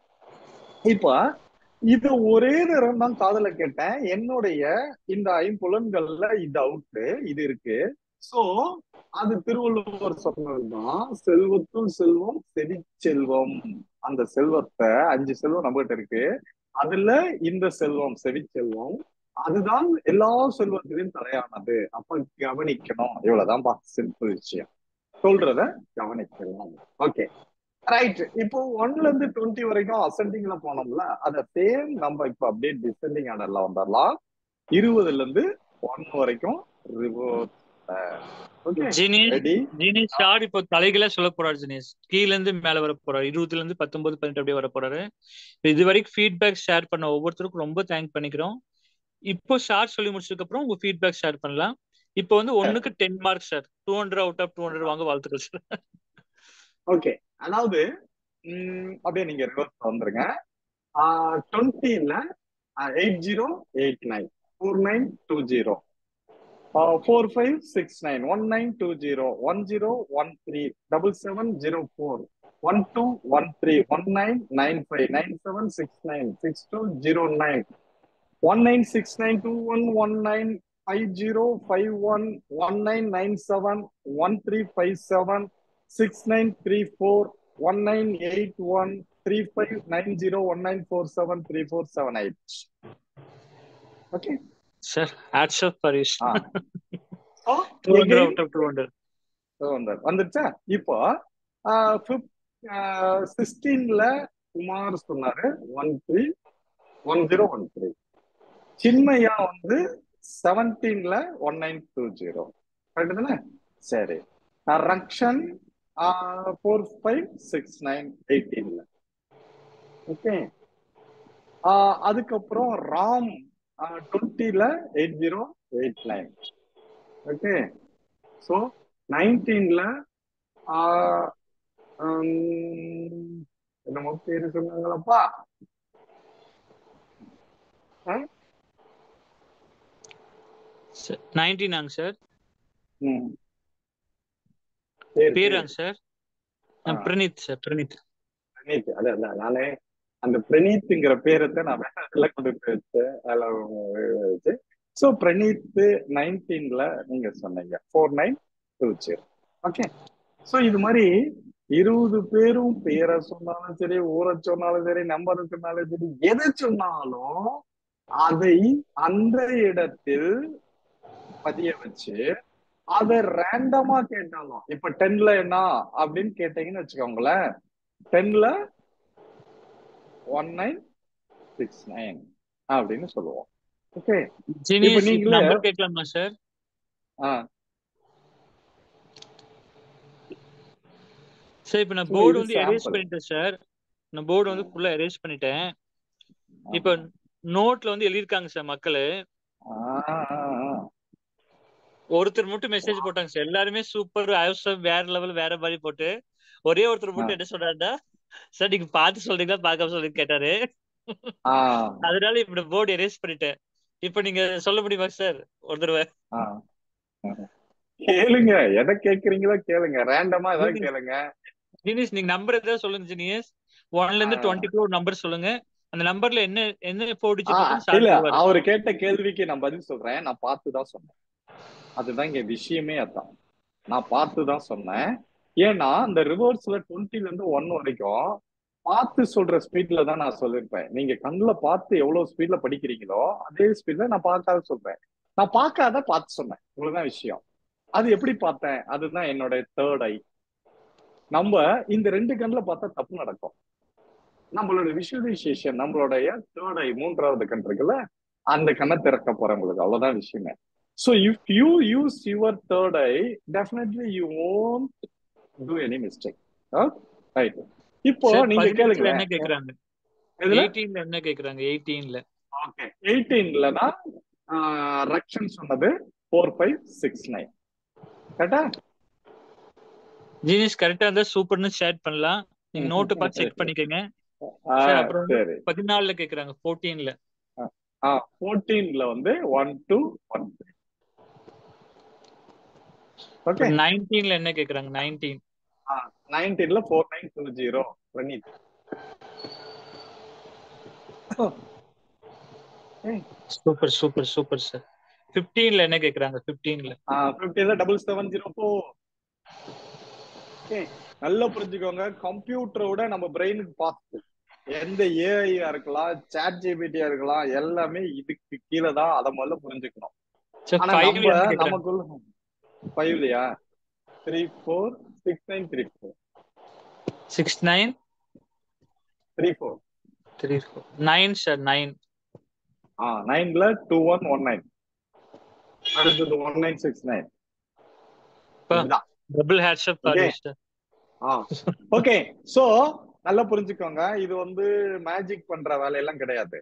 இப்ப இது ஒரே நேரம் தான் காதல கேட்டேன் என்னுடைய இந்த ஐம்புலன்கள்ல இது அவுட்டு இது இருக்கு சோ அது திருவள்ளுவர் சொன்னதுதான் செல்வத்தும் செல்வம் செவி செல்வம் அந்த செல்வத்தை அஞ்சு செல்வம் நம்மகிட்ட இருக்கு அதுல இந்த செல்வம் செவி செல்வம் அதுதான் எல்லா செல்வத்திலையும் தலையானது அப்ப கவனிக்கணும் இவ்வளவுதான்பா சிம்பிள் விஷயம் சொல்றத கவனிக்கணும் ஓகே ரைட் இப்போ ஒன்ல இருந்து டுவெண்ட்டி வரைக்கும் அசெண்டிங்ல போனோம்ல அத சேம் நம்ம இப்ப அப்படியே டிசெண்டிங் ஆர்டர்ல வந்துடலாம் இருபதுல இருந்து ஒன் வரைக்கும் reverse okay Jinesh ready Jinesh sir இப்போ தலைகளா சொல்ல போறாரு ஜினேஷ் கீழ இருந்து மேல வர போறாரு இருபதுல இருந்து பத்தொன்பது பதினெட்டு அப்படியே வர போறாரு இது வரைக்கும் ஃபீட்பேக் ஷேர் பண்ண ஒவ்வொருத்தருக்கும் ரொம்ப தேங்க் பண்ணிக்கிறோம் இப்போ ஷார்ட் சொல்லி முடிச்சதுக்கு அப்புறம் உங்க ஃபீட்பேக் ஷேர் பண்ணலாம் இப்போ வந்து ஒண்ணுக்கு ten mark sir two hundred out of two hundred வாங்க வாழ்த்துக்கள் சார் ஓகே அதாவது ம், அப்படியே நீங்க ரிவர்ஸ் வந்துருங்க டுவெண்ட்டில eight zero eight nine four nine two zero four five six nine one nine two zero one zero one three double seven zero four one two one three one nine nine five nine seven six nine six two zero nine one nine six nine two one one nine five zero five one one nine nine seven one three five seven six nine three four one nine eight one three five nine zero one nine four seven three four seven eight okay sir hats off Parish ah two hundred out of two hundred வந்துருச்சா இப்போ சிக்ஸ்டீன்ல குமார் சொன்னாரு one three one zero one three Chinmaya வந்து செவன்டீன்ல one nine two zero correct தானே சரி Rakshan four five six nine எயிட்டீன்ல okay அதுக்கப்புறம் ராம் டுவெண்ட்டில eight zero eight nine okay so நைன்டீன்ல என்னமோ பேரு சொன்னாங்களப்பா நைன்டீனாங்க சார் ம். பேரு, பேரு. பேராங்க சார் ஆ. பிரணீத் சார் பிரணீத் பிரணீத் அது அதான் நானே அந்த பிரணீத்ங்கிற பேரத்தை நான் வேற இடத்துல கொண்டு போய் வச்சேன் அதில் வச்சு ஸோ பிரணீத் நைன்டீன்ல நீங்க சொன்னீங்க four nine two zero okay so இது மாதிரி இருபது பேரும் பேரை சொன்னாலும் சரி ஊரை சொன்னாலும் சரி நம்பரை சொன்னாலும் சரி எதை சொன்னாலும் அதை அந்த இடத்தில் பதிய வச்சு அதை ரேண்டமா கேட்டாலும் இப்ப டென்ல என்ன அப்படின்னு கேட்டீங்கன்னு வச்சுக்கோங்களேன் டென்ல ஒன் நைன் சிக்ஸ் நைன் அப்படின்னு சொல்லுவோம் ஓகே ஜினேஷ் நீங்களே- நம்பர் கேட்கலாமா சார் ஆ சார் இப்போ நான் So, போர்டு இது வந்து எரேஸ் sample. பண்ணிட்டேன் சார் நான் போர்டு வந்து ஃபுல்லா எரேஸ் பண்ணிட்டேன் இப்போ நோட்ல வந்து எழுதியிருக்காங்க சார் மக்களு ஆ, ஆ, ஆ. ஒருத்தர் மட்டும் மெசேஜ் போட்டாங்க சார் எல்லாருமே சூப்பர் அவசரம் வேற லெவல் வேற மாதிரி போட்டு ஒரே ஒருத்தர் மட்டும் என்ன சொல்றாருன்னா சார் நீங்க பார்த்து சொல்றீங்களா பார்க்காம சொல்றீங்க கேட்டாரு ஆ, அதனால இப்ப போர்டு எரேஸ் பண்ணிட்டேன் இப்ப நீங்க சொல்ல முடியுமா சார் ஒரு தடவை ஆ. கேளுங்க எதை கேக்குறீங்களோ கேளுங்க ரேண்டமா ஏதாவது கேளுங்க ஜினியஸ் நீங்க நம்பர் ஏதாவது சொல்லுங்க ஜினியஸ் ஒன்ல இருந்து ஆ. டுவெண்ட்டி ஒரு நம்பர் சொல்லுங்க அந்த நம்பர்ல என்ன என்ன போர் ஆ, டிஜிட் இல்ல அவரு கேட்ட கேள்விக்கு நான் பதில் சொல்றேன் நான் பார்த்து தான் சொன்னேன் அதுதான் இங்க விஷயமே அதான் நான் பார்த்து தான் சொன்னேன் ஏன்னா இந்த ரிவர்ஸ்ல டுவெண்ட்டில இருந்து ஒன் வரைக்கும் பார்த்து சொல்ற ஸ்பீட்ல தான் நான் சொல்லியிருப்பேன் நீங்க கண்ணுல பார்த்து எவ்வளவு ஸ்பீட்ல படிக்கிறீங்களோ அதே ஸ்பீட்ல நான் பார்க்காத சொல்றேன் நான் பார்க்காத பார்த்து சொன்னேன் இவ்வளவுதான் விஷயம் அது எப்படி பார்த்தேன் அதுதான் என்னோட தேர்ட் ஐ நம்ம இந்த ரெண்டு கண்ணுல பார்த்தா தப்பு நடக்கும் நம்மளோட விஷுவலைசேஷன் நம்மளுடைய தேர்ட் ஐ மூன்றாவது கண் இருக்குல்ல அந்த கண்ணை திறக்க போறேன் உங்களுக்கு அவ்வளவுதான் விஷயமே so if you use your third eye definitely you won't do any mistake right இப்போ சார் நீங்க பதினெட்டுல கேளுங்களேன் என்ன கேக்குறாங்க இதுல எயிட்டீன்ல என்ன கேக்குறாங்க எயிட்டீன்ல ஓகே எயிட்டீன்ல தான் ரக்ஷன் சொன்னது ஃபோர் ஃபைவ் சிக்ஸ் நைன் கரெக்டா ஜீனிஸ் கரெக்டா இருந்தா சூப்பர்னு ஷேர் பண்ணலாம் நீங்க நோட்டு பார்த்து செக் பண்ணிக்கோங்க சார் அப்புறம் வந்து சரி பதினாலுல கேக்குறாங்க ஃபோர்டீன்ல ஆ ஃபோர்டீன்ல வந்து ஒன் டூ ஒன் ஓகே நைன்டீன்ல என்ன கேக்குறாங்க நைன்டீன் நைன்டீன்ல four nine two zero Praneeth super super super sir பிப்டீன்ல என்ன கேக்குறாங்க பிப்டீன்ல ஃபிஃப்டீன்ல double seven zero four okay நல்லா புரிஞ்சுக்கோங்க கம்ப்யூட்டரோட நம்ம பிரெயினுக்கு ஃபாஸ்ட் எந்த ஏஐயா இருக்கலாம் சாட் ஜிபிடியா இருக்கலாம் எல்லாமே இதுக்கு கீழே தான் அதை முதல்ல புரிஞ்சுக்கணும் சார் ஆனா ஃபைவ் நம்ம என்ன கேக்குறாங்க நமக்குள்ள ஃபைவ்லயா three four six nine three four six nine three four three four nine sir nine ah நைன்ல டூ ஒன் ஒன் நைன் அடுத்தது ஒன் நைன் சிக்ஸ் நைன் இதுதான் double hats up Okay. Sir ah okay so நல்லா புரிஞ்சுக்கோங்க இது வந்து magic பண்ற வேலையெல்லாம் கிடையாது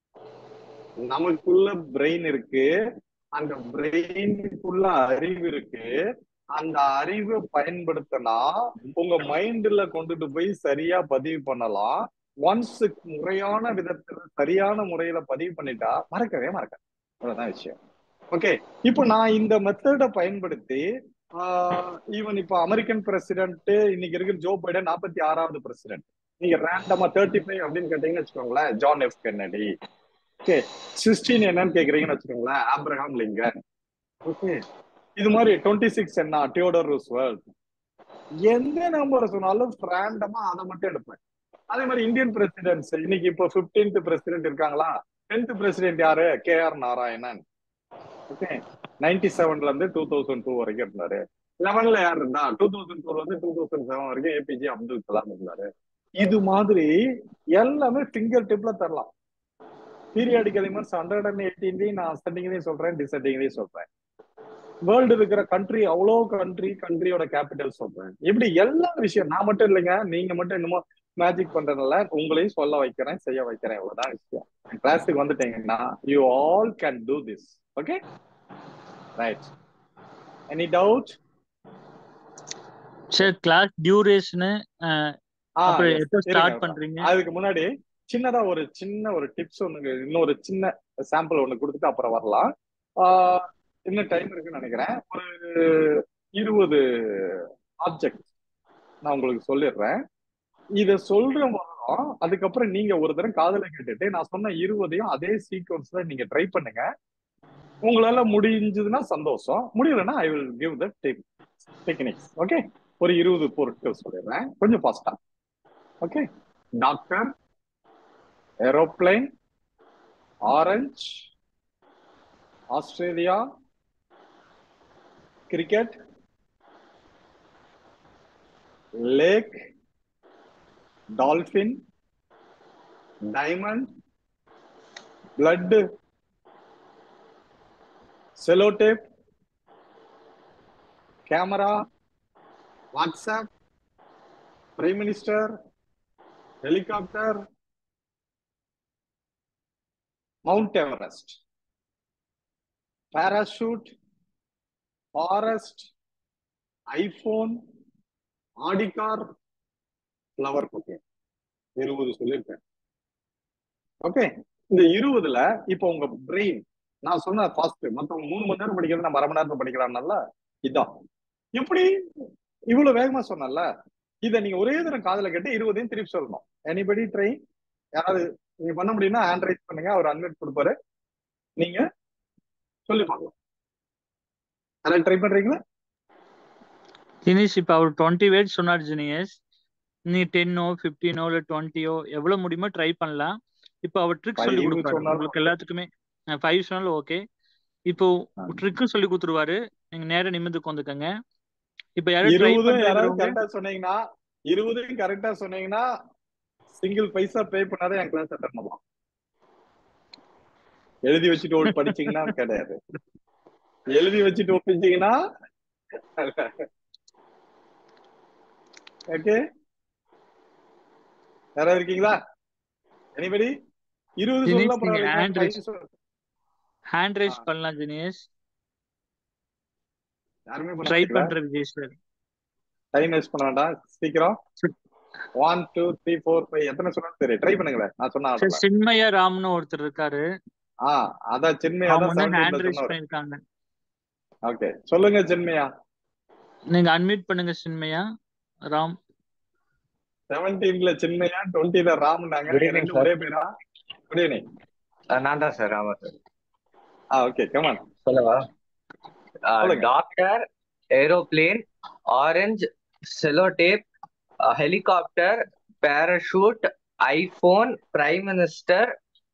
நமக்குள்ள பிரெயின் இருக்கு அந்த பிரெயினுக்குள்ள அறிவு இருக்கு அந்த அறிவை பயன்படுத்தினா உங்க மைண்ட்ல கொண்டுட்டு போய் சரியா பதிவு பண்ணலாம் ஒன்ஸ் முறையான விதத்துல சரியான முறையில பதிவு பண்ணிட்டா மறக்கவே மறக்காது அவ்வளவுதான் விஷயம் ஓகே இப்போ நான் இந்த மெத்தடை பயன்படுத்தி ஈவன் இப்போ அமெரிக்கன் பிரசிடென்ட் இன்னைக்கு இருக்கிற ஜோ பைடன் நாற்பத்தி ஆறாவது பிரசிடென்ட் நீங்க ரேண்டமா தேர்ட்டி ஃபைவ் அப்படின்னு கேட்டீங்கன்னு வச்சுக்கோங்களேன் John F Kennedy okay sixteen என்னன்னு கேக்குறீங்கன்னு வச்சுக்கோங்களேன் ஆப்ரஹாம் லிங்கன் ஓகே இது மாதிரி டுவெண்ட்டி சிக்ஸ் என்ன டியோடர் ரூஸ்வெல்ட் எந்த நம்பரை சொன்னாலும் ரேண்டமா அதை மட்டும் எடுப்பேன் அதே மாதிரி இந்தியன் பிரசிடென்ட்ஸ் இன்னைக்கு இப்போ பிப்டீன்த் பிரசிடென்ட் இருக்காங்களா டென்த் பிரசிடென்ட் யாரு K R Narayanan okay ninety செவன்ல இருந்து டூ தௌசண்ட் டூ வரைக்கும் இருந்தாரு லெவன்ல யார் இருந்தா டூ தௌசண்ட் டூல இருந்து டூ தௌசண்ட் செவன் வரைக்கும் ஏபிஜே அப்துல் கலாம் இருந்தாரு இது மாதிரி எல்லாமே ஃபிங்கர் டிப்ல தரலாம் பீரியாடிக்கல் எலிமெண்ட்ஸ் ஹண்ட்ரட் அண்ட் எயிட்டீன்லையும் நான் அசெண்டிங்லையும் சொல்றேன் டிசெண்டிங்லையும் சொல்றேன் வேர்ல்டு இருக்கிற கண்ட்ரி அவ்வளோ கண்ட்ரி கண்ட்ரியோட கேபிட்டல் சொல்றேன் இப்படி எல்லா விஷயம் நான் மட்டும் இல்லைங்க நீங்க மட்டும் என்னமோ மேஜிக் பண்றதுனால உங்களையும் சொல்ல வைக்கிறேன் செய்ய வைக்கிறேன் இவ்வளவுதான் விஷயம் கிளாஸுக்கு வந்துட்டீங்கன்னா you all can do this okay right any doubt sir class duration அப்புறம் எப்போ ஸ்டார்ட் இருங்க. பண்றீங்க அதுக்கு முன்னாடி சின்னதா ஒரு சின்ன ஒரு டிப்ஸ் ஒண்ணு இன்னொரு சின்ன சாம்பிள் ஒண்ணு கொடுத்துட்டு அப்புறம் வரலாம் ஆஹ் இன்னும் டைம் இருக்குன்னு நினைக்கிறேன் ஒரு இருபது ஆப்ஜெக்ட் நான் உங்களுக்கு சொல்லிடுறேன் இத சொல்ற வரோம் அதுக்கப்புறம் நீங்க ஒரு தடவை காதல கேட்டுட்டு நான் சொன்ன இருபதையும் அதே சீக்வன்ஸ்ல நீங்க ட்ரை பண்ணுங்க உங்களால முடிஞ்சதுன்னா சந்தோஷம் முடியலன்னா I will give the techniques okay ஒரு இருபது பொருட்கள் சொல்லிடுறேன் கொஞ்சம் ஃபாஸ்டா okay doctor aeroplane orange Australia cricket lake dolphin diamond blood sellotape camera WhatsApp prime minister helicopter mount Everest parachute forest iPhone Audi car flower bouquet இருபது சொல்லியிருக்கேன் ஓகே இந்த இருபதுல இப்போ உங்க பிரெயின் நான் சொன்ன ஃபாஸ்ட் மொத்தம் மூணு மணி நேரம் படிக்கிறது நம்ம அரை மணி நேரத்துல படிக்கிறான்ல இதான் எப்படி இவ்வளவு வேகமா சொன்னல இதை நீங்க ஒரே தடவை காதுல கேட்டு இருபதையும் திருப்பி சொல்லணும் எனிபடி ட்ரை யாராவது நீங்க பண்ண முடியும்னா ஹேண்ட் ரைஸ் பண்ணுங்க அவர் அன்வைட் கொடுப்பாரு நீங்க சொல்லி பார்க்கலாம் யாராவது ட்ரை பண்றீங்களா ஜினிஸ் இப்போ அவர் டுவெண்ட்டி வேர்ட்ஸ் சொன்னார் ஜினியஸ் நீ டென்னோ ஃபிஃப்டீனோ இல்லை டுவெண்ட்டியோ எவ்வளோ முடியுமோ ட்ரை பண்ணலாம் இப்போ அவர் ட்ரிக் சொல்லி Five கொடுப்பாரு சொன்னாலும் உங்களுக்கு எல்லாத்துக்குமே ஃபைவ் சொன்னாலும் ஓகே இப்போ ட்ரிக்கும் சொல்லி கொடுத்துருவாரு நீங்க நேரம் நிமிர்ந்து உட்காந்துக்கங்க இப்போ யாரும் ட்ரை இருபதும் யாராவது பண்றவங்க கரெக்டா சொன்னீங்கன்னா இருபதையும் கரெக்டா சொன்னீங்கன்னா சிங்கிள் பைசா பே பண்ணாதான் என் கிளாஸ் அட்டன் பண்ணலாம் எழுதி வச்சுட்டு ஓடி படிச்சீங்கன்னா கிடையாது எழுதி வச்சுட்டு ஒப்பிச்சீங்கன்னா ஓகே யாராவது இருக்கீங்களா எனிபடி இருபது தினேஷ், சொல்லலாம் நீங்க பரவாயில்லைங்க hand raise- five சொல்லு. ஹேண்ட் ரைஸ் ஆ. பண்ணலாம் தினேஷ் யாருமே ட்ரை பண்ணல பண்ற விஜய் சார் டைம் வேஸ்ட் பண்ண வேண்டாம் சீக்கிரம் one two three four five எத்தனை சொன்னாலும் சரி ட்ரை பண்ணுங்களேன் நான் சொன்ன சார் ஆர்டர்ல சின்மயா ராம்னு ஒருத்தர் இருக்காரு ஆ அதான் சின்மையா அவங்க தான் வந்து ஹேண்ட் செவன்டீன்ல ரைஸ் சொன்னவர் பண்ணிருக்காங்க ஓகே சொல்லுங்க சின்மையா நீங்க அன்மியூட் பண்ணுங்க சின்மயா ராம் செவன்டீன்ல சின்மையா டுவெண்ட்டில ராம்னாங்க Good நீங்க evening, ரெண்டு sir. ஒரே பேரா குட் ஈவினிங் அஹ் நான் தான் சார் ஆமா சார் ஆ ஓகே கமான் சொல்லவா சொல்லுங்க. Doctor aeroplane orange sellotape helicopter parachute iPhone prime minister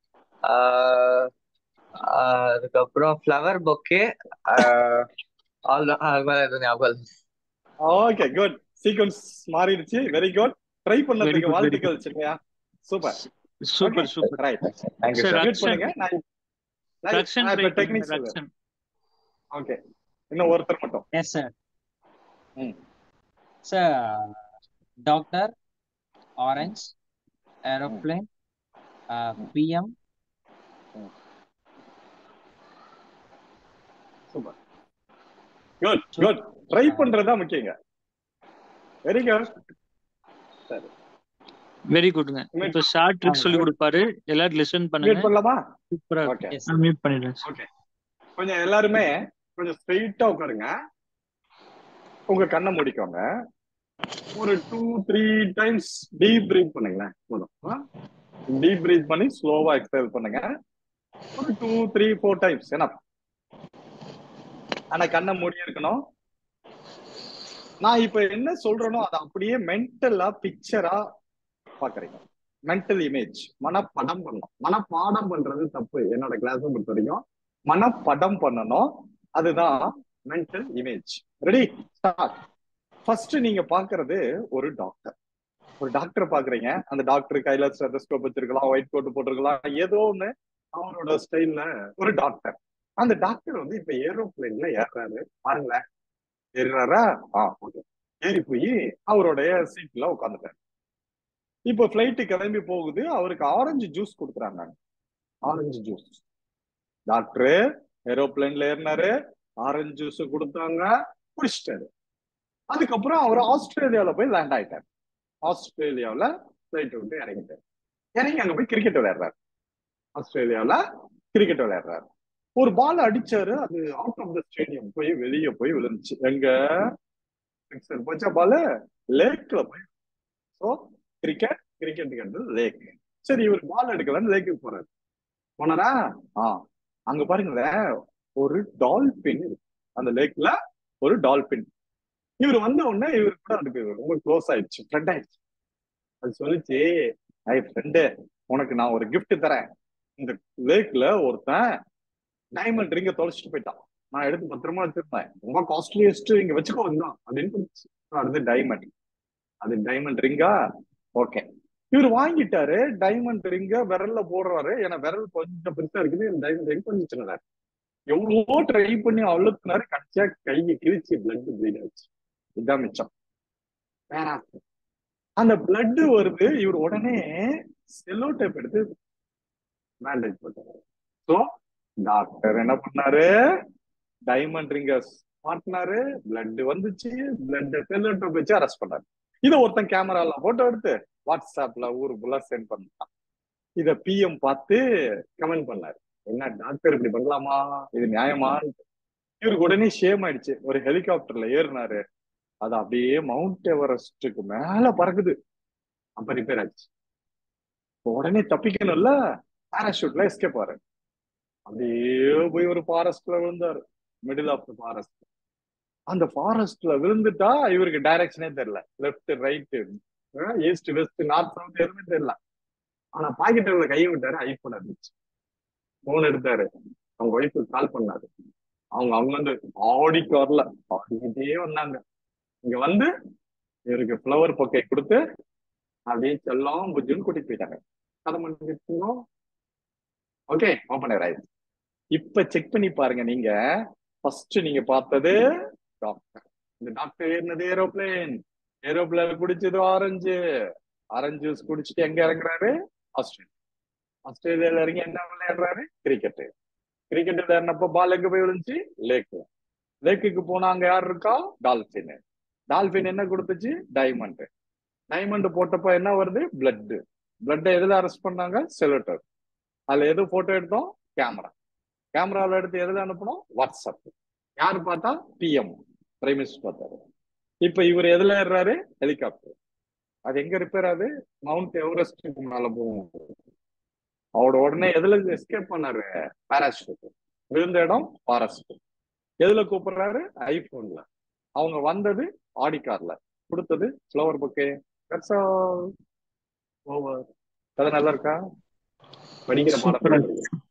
அதுக்கப்புறம் ஃப்ளவர் பொக்கே ஆல் அது மாதிரி எதுவும் ஞாபகம் இல்ல. ஓகே குட் சீக்வன்ஸ் மாறிடுச்சு வெரி குட் ட்ரை Very பண்ணதுக்கு good, very வாழ்த்துக்கள் Chinmaya super super super right Thank you, Sir, sir. Mute பண்ணுங்க நான் ரக்ஷன் நான் ட்ரை இப்ப டெக்னிக் பண்ணுங்க சொல்றேன் ரக்ஷன் ஓகே இன்னும் ஒருத்தர் மட்டும் Yes, sir. Hmm. Sir, doctor, orange, aeroplane, uh, PM, super good good try பண்றதா முக்கியங்க வெரி குட் சரி வெரி குட்ங்க Mute. இப்போ ஷார்ட் ட்ரிக் சொல்லி கொடுப்பாரு எல்லாரும் லிசன் மியூட் பண்ணுங்க பண்ணலாமா சூப்பரா ஓகே yes, நான் மியூட் பண்ணிடுறேன் sir. ஓகே கொஞ்சம் எல்லாருமே கொஞ்சம் ஸ்ட்ரெயிட்டா உட்காருங்க உங்க கண்ணை மூடிக்கோங்க ஒரு two three times deep breath பண்ணுங்களேன் போதும் டீப் பிரீத் பண்ணி ஸ்லோவா எக்ஸைல் பண்ணுங்க ஒரு டூ த்ரீ ஃபோர் டைம்ஸ் என்ன ஆனா கண்ணை மூடி இருக்கணும் நான் இப்ப என்ன சொல்றேனோ அதை அப்படியே மென்டலா பிக்சரா பாக்குறீங்க மென்டல் இமேஜ் மனப்படம் பண்ணணும் மனப்பாடம் பண்றது தப்பு என்னோட கிளாஸ் பொறுத்த வரைக்கும் மனப்படம் பண்ணணும் அதுதான் mental image ready start first நீங்க பாக்குறது ஒரு டாக்டர் ஒரு டாக்டர் பாக்குறீங்க அந்த டாக்டர் கையில ஸ்டெத்தஸ்கோப் வச்சிருக்கலாம் ஒயிட் கோட் போட்டிருக்கலாம் ஏதோ ஒண்ணு அவரோட ஸ்டைல்ல ஒரு டாக்டர் அந்த டாக்டர் வந்து இப்ப ஏரோப்ளேன்ல ஏறுறாரு பாருங்களேன் ஏறுறாரா ஆ ஓகே ஏறி போய் அவருடைய சீட்ல உட்காந்துட்டாரு இப்போ ஃபிளைட் கிளம்பி போகுது அவருக்கு ஆரஞ்சு ஜூஸ் கொடுக்குறாங்க ஆரஞ்சு ஜூஸ் டாக்டர் ஏரோப்ளேன்ல ஏறினாரு ஆரஞ்சு ஜூஸ் கொடுத்தாங்க குடிச்சிட்டாரு அதுக்கப்புறம் அவர் ஆஸ்திரேலியால போய் லேண்ட் ஆயிட்டார் ஆஸ்திரேலியாவுல ஃபிளைட் விட்டு இறங்கிட்டார் இறங்கி அங்க போய் கிரிக்கெட் விளையாடுறாரு ஆஸ்திரேலியாவுல கிரிக்கெட் விளையாடுறாரு ஒரு பால் அடிச்சாரு அது அவுட் ஆஃப் த ஸ்டேடியம் போய் வெளியே போய் விழுந்துச்சு எங்க சிக்ஸர் போச்சா பால் லேக்ல போய் ஸோ கிரிக்கெட் கிரிக்கெட்டுக்கு லேக் சரி இவர் பால் எடுக்கலன்னு லேக்குக்கு போறாரு போனாரா ஆ அங்க பாருங்களேன் ஒரு டால்பின் இருக்கு அந்த லேக்ல ஒரு டால்பின் இவர் வந்த உடனே இவர் கூட அதுக்கு ரொம்ப க்ளோஸ் ஆயிடுச்சு ஃப்ரெண்ட் ஆயிடுச்சு அது சொல்லிச்சு ஐ ஃப்ரெண்டு உனக்கு நான் ஒரு gift தரேன் இந்த லேக்ல ஒருத்தன் டைமண்ட் ரிங்க தொலைச்சிட்டு போயிட்டான் நான் எடுத்து பத்திரமா வச்சிருந்தேன் ரொம்ப காஸ்ட்லியஸ்ட் இங்க வச்சுக்கோ தான் அப்படின்னு கொடுத்துச்சு அது டைமண்ட் அது டைமண்ட் ரிங்கா ஓகே இவர் வாங்கிட்டாரு டைமண்ட் ரிங்க விரல்ல போடுறாரு ஏன்னா விரல் கொஞ்சம் பெருசா இருக்குது டைமண்ட் ரிங் கொஞ்சம் சின்னதா இருக்கு எவ்வளவோ ட்ரை பண்ணி அழுத்தினாரு கடைசியா கையை கிழிச்சு பிளட் ப்ளீட் ஆச்சு இதுதான் மிச்சம் வேற அந்த பிளட் வருது இவர் உடனே செல்லோ டேப் எடுத்து பேண்டேஜ் போட்டாரு ஸோ டாக்டர் என்ன பண்ணாரு டைமண்ட் ரிங்க மாட்டினாரு பிளட் வந்துச்சு பிளட் செல்லோ டேப் வச்சு அரெஸ்ட் பண்ணாரு இதை ஒருத்தன் கேமரால போட்டோ எடுத்து வாட்ஸ்அப்ல ஊரு ஃபுல்லா சென்ட் பண்ணான் இத பிஎம் பார்த்து கமெண்ட் பண்ணாரு என்ன டாக்டர் இப்படி பண்ணலாமா இது நியாயமான்னு இவருக்கு உடனே ஷேம் ஆயிடுச்சு ஒரு ஹெலிகாப்டர்ல ஏறினாரு அது அப்படியே மவுண்ட் எவரெஸ்டுக்கு மேல பறக்குது அப்ப ரிப்பேர் ஆச்சு இப்ப உடனே தப்பிக்கணும்ல பாராஷூட்ல எஸ்கேப் ஆறு அப்படியே போய் ஒரு ஃபாரஸ்ட்ல விழுந்தாரு மிடில் ஆஃப் த ஃபாரஸ்ட் அந்த ஃபாரஸ்ட்ல விழுந்துட்டா இவருக்கு டைரக்ஷனே தெரியல left right east west north south எதுவுமே தெரியல ஆனா பாக்கெட்டுல கையை விட்டாரு ஐபோன் இருந்துச்சு போன் எடுத்தாரு அவங்க ஒய்ஃபுக்கு கால் பண்ணாரு அவங்க அவங்க வந்து ஆடி கார்ல ஆடிக்கிட்டே வந்தாங்க இங்க வந்து இவருக்கு ஃப்ளவர் பொக்கை கொடுத்து அப்படியே செல்லம் புஜுன்னு கூட்டிட்டு போயிட்டாங்க கதை பண்ணிட்டு ஓகே ஓப்பன் ஆயிடுச்சு இப்ப செக் பண்ணி பாருங்க நீங்க ஃபர்ஸ்ட் நீங்க பார்த்தது டாக்டர் இந்த டாக்டர் ஏறினது ஏரோப்ளேன் ஏரோப்ளேன் குடிச்சது ஆரஞ்சு ஆரஞ்சு ஜூஸ் குடிச்சிட்டு எங்க இறங்குறாரு ஆஸ்திரேலியா ஆஸ்திரேலியால இறங்கி என்ன விளையாடுறாரு கிரிக்கெட் கிரிக்கெட் விளையாடினப்ப பால் எங்க போய் விழுந்துச்சு லேக்கு லேக்குக்கு போனா அங்க யார் இருக்கா டால்பின் டால்பின் என்ன கொடுத்துச்சு டைமண்ட் டைமண்ட் போட்டப்ப என்ன வருது பிளட் பிளட் எதுல அரெஸ்ட் பண்ணாங்க செலட்டர் அதுல எது போட்டோ எடுத்தோம் கேமரா கேமராவில் எடுத்து எதுல அனுப்பணும் வாட்ஸ்அப் யாரு பார்த்தா பிஎம் பிரைம் மினிஸ்டர் பார்த்தாரு இப்ப இவர் எதுல ஏறாரு ஹெலிகாப்டர் அது எங்க ரிப்பேர் ஆகுது மவுண்ட் எவரெஸ்டுக்கு மேல போகும் அவரோட உடனே எதுல எஸ்கேப் பண்ணாரு பாராசூட் விழுந்த இடம் ஃபாரஸ்ட் எதுல கூப்பிடுறாரு ஐபோன்ல அவங்க வந்தது ஆடி கார்ல கொடுத்தது ஃப்ளவர் புக்கே ஓவர் கதை நல்லா இருக்கா படிக்கிற பாடம்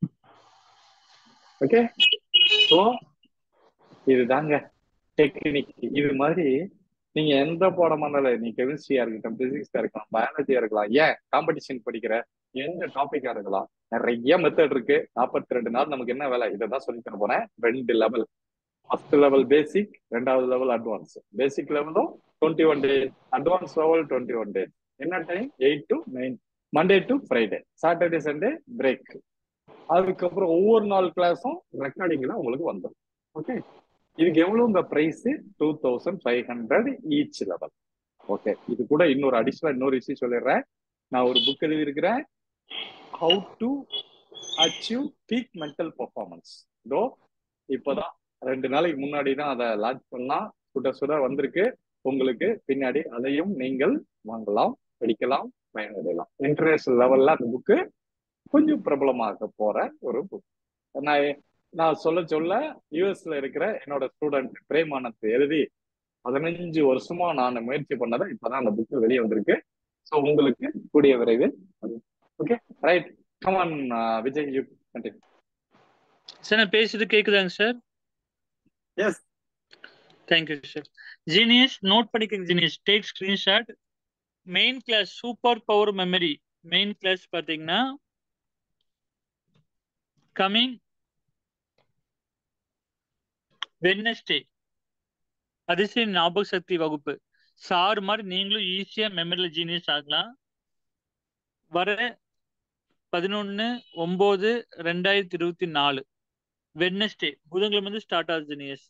ஓகே ஸோ இதுதாங்க டெக்னிக் இது மாதிரி நீங்க எந்த பாடமா இருந்தாலும் நீ கெமிஸ்ட்ரியா இருக்கட்டும் பிசிக்ஸா இருக்கலாம் பயாலஜியா இருக்கலாம் ஏன் காம்படிஷன் படிக்கிற எந்த டாபிக்கா இருக்கலாம் நிறைய மெத்தட் இருக்கு நாற்பத்தி ரெண்டு நாள் நமக்கு என்ன வேலை இதை தான் சொல்லி தர போறேன் ரெண்டு லெவல் ஃபர்ஸ்ட் லெவல் பேசிக் ரெண்டாவது லெவல் அட்வான்ஸ் பேசிக் லெவலும் twenty one days advance level twenty one days என்ன time eight to nine Monday to Friday Saturday Sunday break அதுக்கப்புறம் ஒவ்வொரு நாள் கிளாஸும் ரெக்கார்டிங்ல உங்களுக்கு வந்துடும் ஓகே இதுக்கு எவ்வளவுங்க price two thousand five hundred each level okay இது கூட இன்னொரு அடிஷனல் இன்னொரு விஷயம் சொல்லிடுறேன் நான் ஒரு புக் எழுதியிருக்கிறேன் how to achieve peak mental performance இதோ இப்போதான் ரெண்டு நாளைக்கு முன்னாடி தான் அதை லான்ச் பண்ணா சுட சுட வந்திருக்கு உங்களுக்கு பின்னாடி அதையும் நீங்கள் வாங்கலாம் படிக்கலாம் பயனடையலாம் இன்டர்நேஷனல் லெவல்ல அந்த புக்கு கொஞ்சம் பிரபலமாக போற ஒரு புக் நான் நான் சொல்ல சொல்ல யூஎஸ்ல இருக்கிற என்னோட ஸ்டூடெண்ட் பிரேமானந்த் எழுதி பதினஞ்சு வருஷமா நான் முயற்சி பண்ணதை இப்பதான் அந்த புக்கு வெளியே வந்திருக்கு ஸோ உங்களுக்கு கூடிய விரைவில் okay right come on Vijay you continue sir நான் பேசுறது கேக்குதாங்க sir yes thank you sir genius note பண்ணிக்கங்க genius take screenshot main class super power memory main class பார்த்தீங்கன்னா கமிங் வெட்னஸ்டே அதிசய ஞாபக சக்தி வகுப்பு சார் மாதிரி நீங்களும் ஈஸியா மெமரியில ஜீனியஸ் ஆகலாம் வர பதினொன்னு ஒன்பது ரெண்டாயிரத்தி இருபத்தி நாலு வெட்னஸ்டே புதன்கிழமை வந்து ஸ்டார்ட் ஆகுது ஜீனியஸ்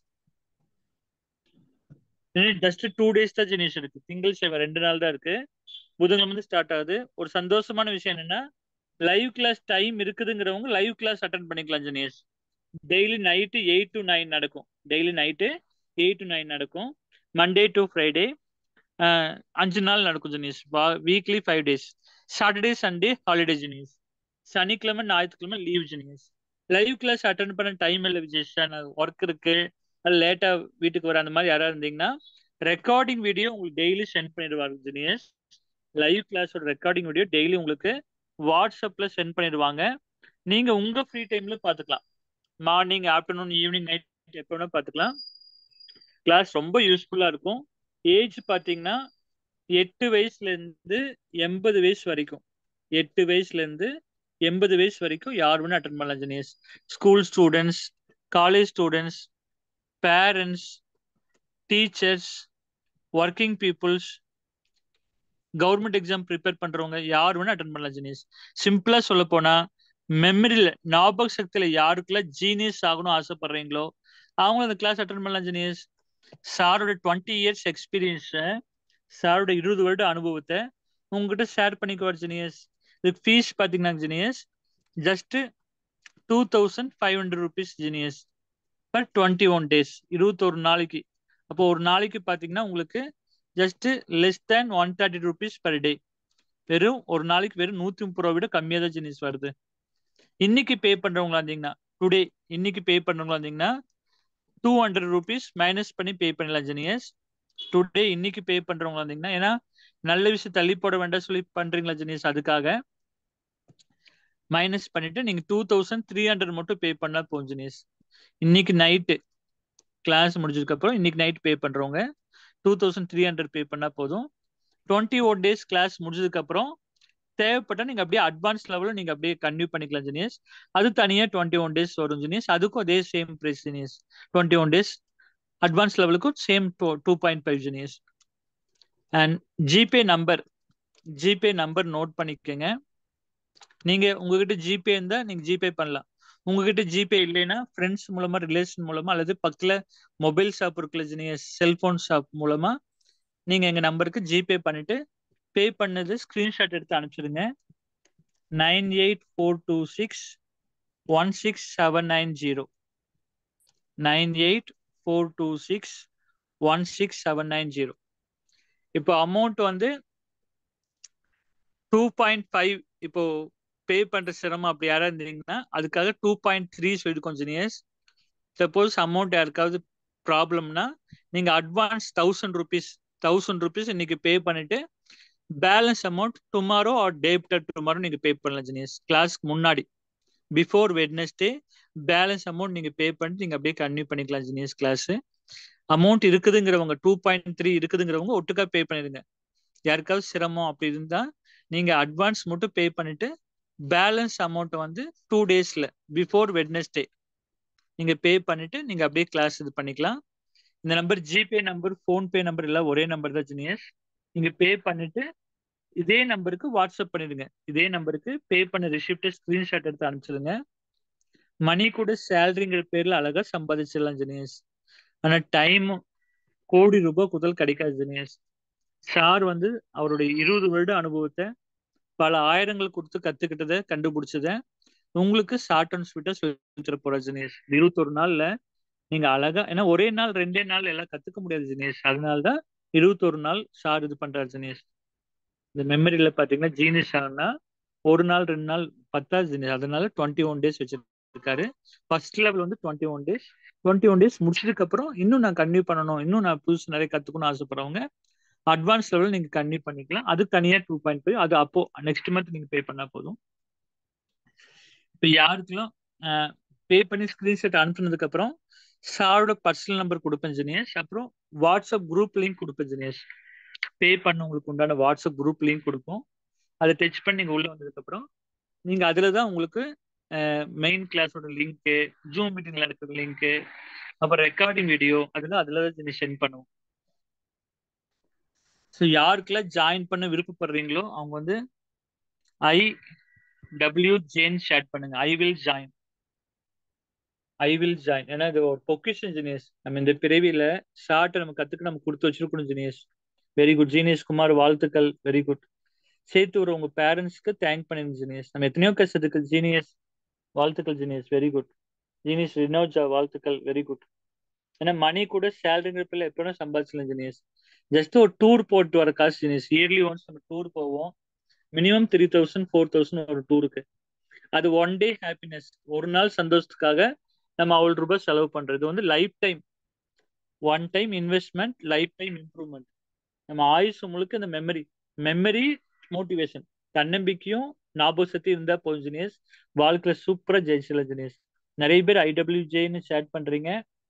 ஜஸ்ட் டூ டேஸ் தான் ஜெனியஸ் இருக்கு திங்கள் செவன் ரெண்டு நாள் தான் இருக்கு புதன்கிழமை வந்து ஸ்டார்ட் ஆகுது ஒரு சந்தோஷமான விஷயம் என்னன்னா லைவ் கிளாஸ் டைம் இருக்குதுங்கிறவங்க லைவ் கிளாஸ் அட்டன் பண்ணிக்கலாம் genius daily night eight to nine நடக்கும் daily night eight to nine நடக்கும் மண்டே டு ஃப்ரைடே அஞ்சு நாள் நடக்கும் genius weekly five days Saturday Sunday holiday genius சனிக்கிழமை ஞாயிற்றுக்கிழமை leave genius live class attend பண்ண டைம் இல்லை விஜய் சார் ஒர்க் இருக்கு அது லேட்டா வீட்டுக்கு வர அந்த மாதிரி யாராவது இருந்தீங்கன்னா ரெக்கார்டிங் வீடியோ உங்களுக்கு டெய்லி சென்ட் பண்ணிடுவாங்க ஜெனியஸ் லைவ் கிளாஸோட ரெக்கார்டிங் வீடியோ டெய்லி உங்களுக்கு வாட்ஸ்அப்ல சென்ட் பண்ணிடுவாங்க நீங்க உங்க ஃப்ரீ டைம்ல பாத்துக்கலாம் மார்னிங் ஆஃப்டர்நூன் ஈவினிங் நைட் எப்போ வேணா பாத்துக்கலாம் கிளாஸ் ரொம்ப யூஸ்ஃபுல்லா இருக்கும் ஏஜ் பாத்தீங்கன்னா எட்டு வயசுல இருந்து எண்பது வயசு வரைக்கும் எட்டு வயசுல இருந்து எண்பது வயசு வரைக்கும் யார் வேணா அட்டன் பண்ணலாம் genius school students college students parents teachers working peoples government exam prepare பண்றவங்க யார் வேணா அட்டன் பண்ணலாம் ஜீனியஸ் சிம்பிளா சொல்ல போனா மெமரியில ஞாபக சக்தியில யாருக்கெல்லாம் ஜீனியஸ் ஆகணும் ஆசைப்படுறீங்களோ அவங்களும் அந்த கிளாஸ் அட்டன் பண்ணலாம் ஜீனியஸ் சாரோட டுவெண்ட்டி இயர்ஸ் எக்ஸ்பீரியன்ஸ சாரோட இருபது வருட அனுபவத்தை உங்ககிட்ட ஷேர் பண்ணிக்குவார் ஜீனியஸ் இதுக்கு ஃபீஸ் பாத்தீங்கன்னா genius just two thousand five hundred rupees genius per twenty one days இருபத்தொரு நாளைக்கு அப்போ ஒரு நாளைக்கு பார்த்தீங்கன்னா உங்களுக்கு just less than one thirty rupees per day வெறும் ஒரு நாளைக்கு வெறும் நூற்றி முப்பது ரூபா விட கம்மியாக தான் ஜீனிஸ் வருது இன்னைக்கு பே பண்ணுறவங்களா இருந்தீங்கன்னா டுடே இன்னைக்கு பே பண்ணுறவங்களா இருந்தீங்கன்னா டூ ஹண்ட்ரட் ருபீஸ் மைனஸ் பண்ணி பே பண்ணலாம் ஜெனியஸ் டுடே இன்னைக்கு பே பண்ணுறவங்களா இருந்தீங்கன்னா ஏன்னா நல்ல விஷயம் தள்ளி போட வேண்டாம் சொல்லி பண்றீங்களா ஜெனியஸ் அதுக்காக மைனஸ் பண்ணிட்டு நீங்க டூ தௌசண்ட் த்ரீ ஹண்ட்ரட் மட்டும் பே பண்ணா போகும் ஜெனியஸ் இன்னைக்கு நைட்டு கிளாஸ் முடிஞ்சதுக்கு அப்புறம் இன்னைக்கு நைட் பே பண்றவங்க two thousand three hundred pay பண்ணா போதும் டுவெண்ட்டி ஒன் டேஸ் கிளாஸ் முடிஞ்சதுக்கு அப்புறம் தேவைப்பட்டா நீங்க அப்படியே அட்வான்ஸ் லெவலில் நீங்க அப்படியே கன்டினியூ பண்ணிக்கலாம் ஜெனியஸ் அது தனியா டுவெண்ட்டி ஒன் டேஸ் வரும் ஜெனியஸ் அதுக்கும் அதே same price genius twenty one days advance லெவலுக்கும் same two two point five genius and GPay number GPay number note பண்ணிக்கோங்க நீங்க உங்ககிட்ட ஜிபே இருந்தா நீங்க ஜிபே பண்ணலாம் உங்ககிட்ட ஜிபே இல்லைன்னா ஃப்ரெண்ட்ஸ் மூலமா ரிலேஷன் மூலமா அல்லது பக்கத்துல மொபைல் ஷாப் இருக்குல்ல நீங்க செல்போன் ஷாப் மூலமா நீங்க எங்க நம்பருக்கு ஜிபே பண்ணிட்டு பே பண்ணது ஸ்கிரீன்ஷாட் எடுத்து அனுப்பிச்சிடுங்க nine eight four two six one six seven nine zero nine eight four two six one six seven nine zero இப்போ அமௌண்ட் வந்து டூ பாயிண்ட் ஃபைவ் இப்போ பே பண்ற சிரமம் அப்படி யாரா இருந்தீங்கன்னா அதுக்காக டூ பாயிண்ட் த்ரீ சொல்லிட்டு கொஞ்சம் இயர்ஸ் சப்போஸ் அமௌண்ட் யாருக்காவது ப்ராப்ளம்னா நீங்க advance thousand rupees thousand rupees இன்னைக்கு பே பண்ணிட்டு balance amount tomorrow or day after tomorrow நீங்க பே பண்ணலாம் ஜெனியஸ் கிளாஸ்க்கு முன்னாடி பிஃபோர் வெட்னஸ்டே பேலன்ஸ் அமௌண்ட் நீங்க பே பண்ணிட்டு நீங்க அப்படியே கன்டினியூ பண்ணிக்கலாம் ஜெனியஸ் கிளாஸ் அமௌண்ட் இருக்குதுங்கிறவங்க டூ பாயிண்ட் த்ரீ இருக்குதுங்கிறவங்க ஒட்டுக்கா பே பண்ணிடுங்க யாருக்காவது சிரமம் அப்படி இருந்தா நீங்க அட்வான்ஸ் மட்டும் பே பண்ணிட்டு பேலன்ஸ் அமௌண்ட் வந்து டூ டேஸ்ல பிஃபோர் வெட்னஸ்டே நீங்க பே பண்ணிட்டு நீங்க அப்படியே கிளாஸ் இது பண்ணிக்கலாம் இந்த number GPay number PhonePe number எல்லாம் ஒரே நம்பர் தான் ஜினியஸ் நீங்க பே பண்ணிட்டு இதே நம்பருக்கு வாட்ஸ்அப் பண்ணிடுங்க இதே நம்பருக்கு பே பண்ண ரிசிப்ட் ஸ்கிரீன்ஷாட் எடுத்து அனுப்பிச்சிடுங்க மணி கூட சேலரிங்கிற பேர்ல அழகா சம்பாதிச்சிடலாம் ஜெனியஸ் ஆனா டைம் கோடி ரூபாய் குதல் கிடைக்காது ஜெனியஸ் சார் வந்து அவருடைய இருபது வருட அனுபவத்தை பல ஆயிரங்கள் கொடுத்து கத்துக்கிட்டதை கண்டுபிடிச்சத உங்களுக்கு ஷார்ட் அண்ட் ஸ்வீட்டா சொல்லி தர போற ஜெனியஸ் இருபத்தொரு நாள்ல நீங்க அழகா ஏன்னா ஒரே நாள் ரெண்டே நாள் எல்லாம் கத்துக்க முடியாது ஜெனியஸ் அதனாலதான் இருபத்தொரு நாள் சார் இது பண்றாரு ஜெனியஸ் இந்த மெமரியில பாத்தீங்கன்னா ஜீனியஸ் ஆனா ஒரு நாள் ரெண்டு நாள் பத்தாவது ஜெனியஸ் அதனால டுவெண்ட்டி ஒன் டேஸ் வச்சிருக்காரு ஃபர்ஸ்ட் லெவல் வந்து twenty one days twenty one days முடிச்சதுக்கு அப்புறம் இன்னும் நான் கன்டினியூ பண்ணணும் இன்னும் நான் புதுசு நிறைய கத்துக்கணும்னு ஆசைப்படுறவங்க அட்வான்ஸ் லெவல் நீங்க கன்டினியூ பண்ணிக்கலாம் அது தனியா டூ பாயிண்ட் ஃபைவ் அது அப்போ நெக்ஸ்ட் மந்த் நீங்க பே பண்ணா போதும் இப்போ யாருக்கெல்லாம் பே பண்ணி ஸ்கிரீன்ஷாட் அனுப்புனதுக்கு அப்புறம் சாரோட பர்சனல் நம்பர் கொடுப்பேன் ஜெனியஸ் அப்புறம் வாட்ஸ்அப் குரூப் லிங்க் கொடுப்பேன் ஜெனியஸ் பே பண்ணவங்களுக்கு உண்டான வாட்ஸ்அப் குரூப் லிங்க் கொடுப்போம் அதை டச் பண்ணி நீங்க உள்ள வந்ததுக்கு அப்புறம் நீங்க அதுல தான் உங்களுக்கு மெயின் கிளாஸோட லிங்க்கு ஜூம் மீட்டிங்ல இருக்கிற லிங்க்கு அப்புறம் ரெக்கார்டிங் வீடியோ அதெல்லாம் அதுல தான் சென்ட் பண்ணுவோம் ஸோ யாருக்கெல்லாம் ஜாயின் பண்ண விருப்பப்படுறீங்களோ அவங்க வந்து ஐ டபிள்யூ ஜேன் ஷேட் பண்ணுங்க I will join I will join ஏன்னா இது ஒரு பொக்கிஷன் ஜீனியஸ் நம்ம இந்த பிறவியில ஷார்ட்டை நம்ம கத்துக்க நம்ம கொடுத்து வச்சிருக்கணும் genius very good genius Kumar வாழ்த்துக்கள் வெரி குட் சேர்த்து ஒரு உங்க பேரண்ட்ஸ்க்கு தேங்க் பண்ணிருங்க ஜீனியஸ் நம்ம எத்தனையோ கஷ்டத்துக்கு ஜீனியஸ் வாழ்த்துக்கள் genius very good genius Rinoja வாழ்த்துக்கள் வெரி குட் ஏன்னா மணி கூட சேலரிங்கிற பேர்ல எப்படின்னா சம்பாதிச்சலாம் ஜீனியஸ் ஜஸ்ட் ஒரு டூர் போட்டு வர காசு ஜீனியஸ் இயர்லி ஒன்ஸ் நம்ம டூர் போவோம் minimum three thousand four thousand ஒரு டூருக்கு அது ஒன் டே ஹாப்பினஸ் ஒரு நாள் சந்தோஷத்துக்காக நம்ம அவ்வளோ ரூபாய் செலவு பண்றது வந்து lifetime one time investment lifetime improvement நம்ம ஆயுசு முழுக்க இந்த மெமரி மெமரி மோட்டிவேஷன் தன்னம்பிக்கையும் ஞாபக சக்தி இருந்தா போதும் ஜெனியஸ் வாழ்க்கையில சூப்பரா ஜெயிச்சிடலாம் ஜெனியஸ் நிறைய பேர் ஐடபிள்யூஜேன்னு ஷேர் பண்றீங்க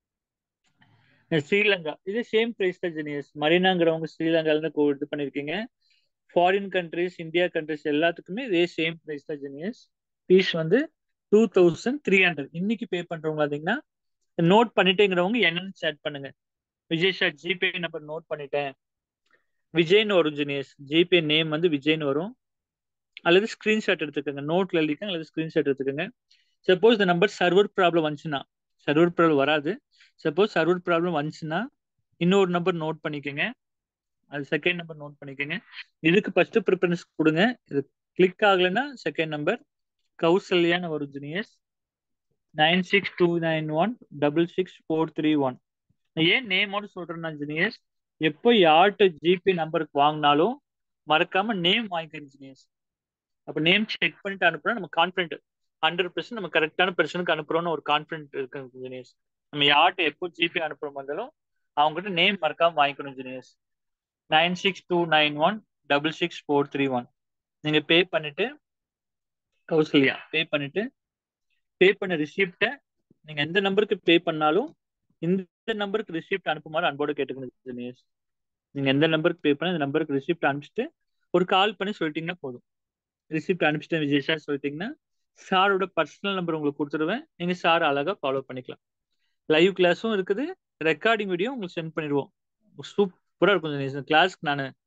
ஸ்ரீலங்கா இது சேம் பிரைஸ் தான் ஜெனியஸ் மரீனாங்கிறவங்க ஸ்ரீலங்கால இருந்து இது பண்ணிருக்கீங்க ஃபாரின் கண்ட்ரிஸ் இந்தியா கண்ட்ரிஸ் எல்லாத்துக்குமே இதே சேம் பிரைஸ் தான் ஜெனியஸ் ஃபீஸ் வந்து டூ தௌசண்ட் த்ரீ ஹண்ட்ரட் இன்னைக்கு பே பண்றவங்க பார்த்தீங்கன்னா நோட் பண்ணிட்டேங்கிறவங்க என்னன்னு சேட் பண்ணுங்க விஜய் ஷாட் ஜிபே நம்பர் நோட் பண்ணிட்டேன் விஜய்னு வரும் ஜெனியஸ் ஜிபே நேம் வந்து விஜய்னு வரும் அல்லது ஸ்கிரீன்ஷாட் எடுத்துக்கோங்க நோட்ல எழுதிக்கங்க அல்லது ஸ்கிரீன்ஷாட் எடுத்துக்கோங்க சப்போஸ் இந்த நம்பர் சர்வர் ப்ராப்ளம் வந்துச்சுன்னா சர்வர் ப்ராப்ளம் வராது சப்போஸ் சர்வர் ப்ராப்ளம் வந்துச்சுன்னா இன்னொரு நம்பர் நோட் பண்ணிக்கோங்க அது செகண்ட் நம்பர் நோட் பண்ணிக்கோங்க இதுக்கு ஃபர்ஸ்ட் ப்ரிஃபரன்ஸ் கொடுங்க இது கிளிக் ஆகலைன்னா செகண்ட் நம்பர் கௌசல்யான்னு வரும் juniors nine six two nine one double six four three one ஏன் நேமோட சொல்றேன்னா ஜூனியர்ஸ் எப்போ யார்கிட்ட ஜிபே நம்பருக்கு வாங்கினாலும் மறக்காம நேம் வாங்கிக்க ஜூனியர்ஸ் அப்போ நேம் செக் பண்ணிட்டு அனுப்புறோம் நம்ம கான்ஃபிடென்ட் ஹண்ட்ரட் பர்சன்ட் நம்ம கரெக்டான பர்சனுக்கு அனுப்புறோம்னு ஒரு கான்ஃபிடென்ட் இருக்கு ஜூனியர்ஸ் நம்ம யார்கிட்ட எப்போ ஜிபே அனுப்புறோம் வந்தாலும் அவங்ககிட்ட நேம் மறக்காம வாங்கிக்கணும் juniors nine six two nine one double six four three one நீங்க பே பண்ணிட்டு கௌசல்யா பே பண்ணிட்டு பே பண்ண ரிசிப்டை நீங்க எந்த நம்பருக்கு பே பண்ணாலும் இந்த நம்பருக்கு ரிசிப்ட் அனுப்புமாறு அன்போடு கேட்டுக்கணும் ஜெனியஸ் நீங்க எந்த நம்பருக்கு பே பண்ண இந்த நம்பருக்கு ரிசிப்ட் அனுப்பிச்சிட்டு ஒரு கால் பண்ணி சொல்லிட்டீங்கன்னா போதும் ரிசிப்ட் அனுப்பிச்சிட்டேன் விஜய் சார் சொல்லிட்டீங்கன்னா சாரோட பர்சனல் நம்பர் உங்களுக்கு கொடுத்துருவேன் நீங்க சார் அழகா ஃபாலோ பண்ணிக்கலாம் லைவ் கிளாஸும் இருக்குது ரெக்கார்டிங் வீடியோ உங்களுக்கு சென்ட் பண்ணிடுவோம் சூப்பரா இருக்கும் ஜெனியஸ் கிளாஸ்க்கு நான்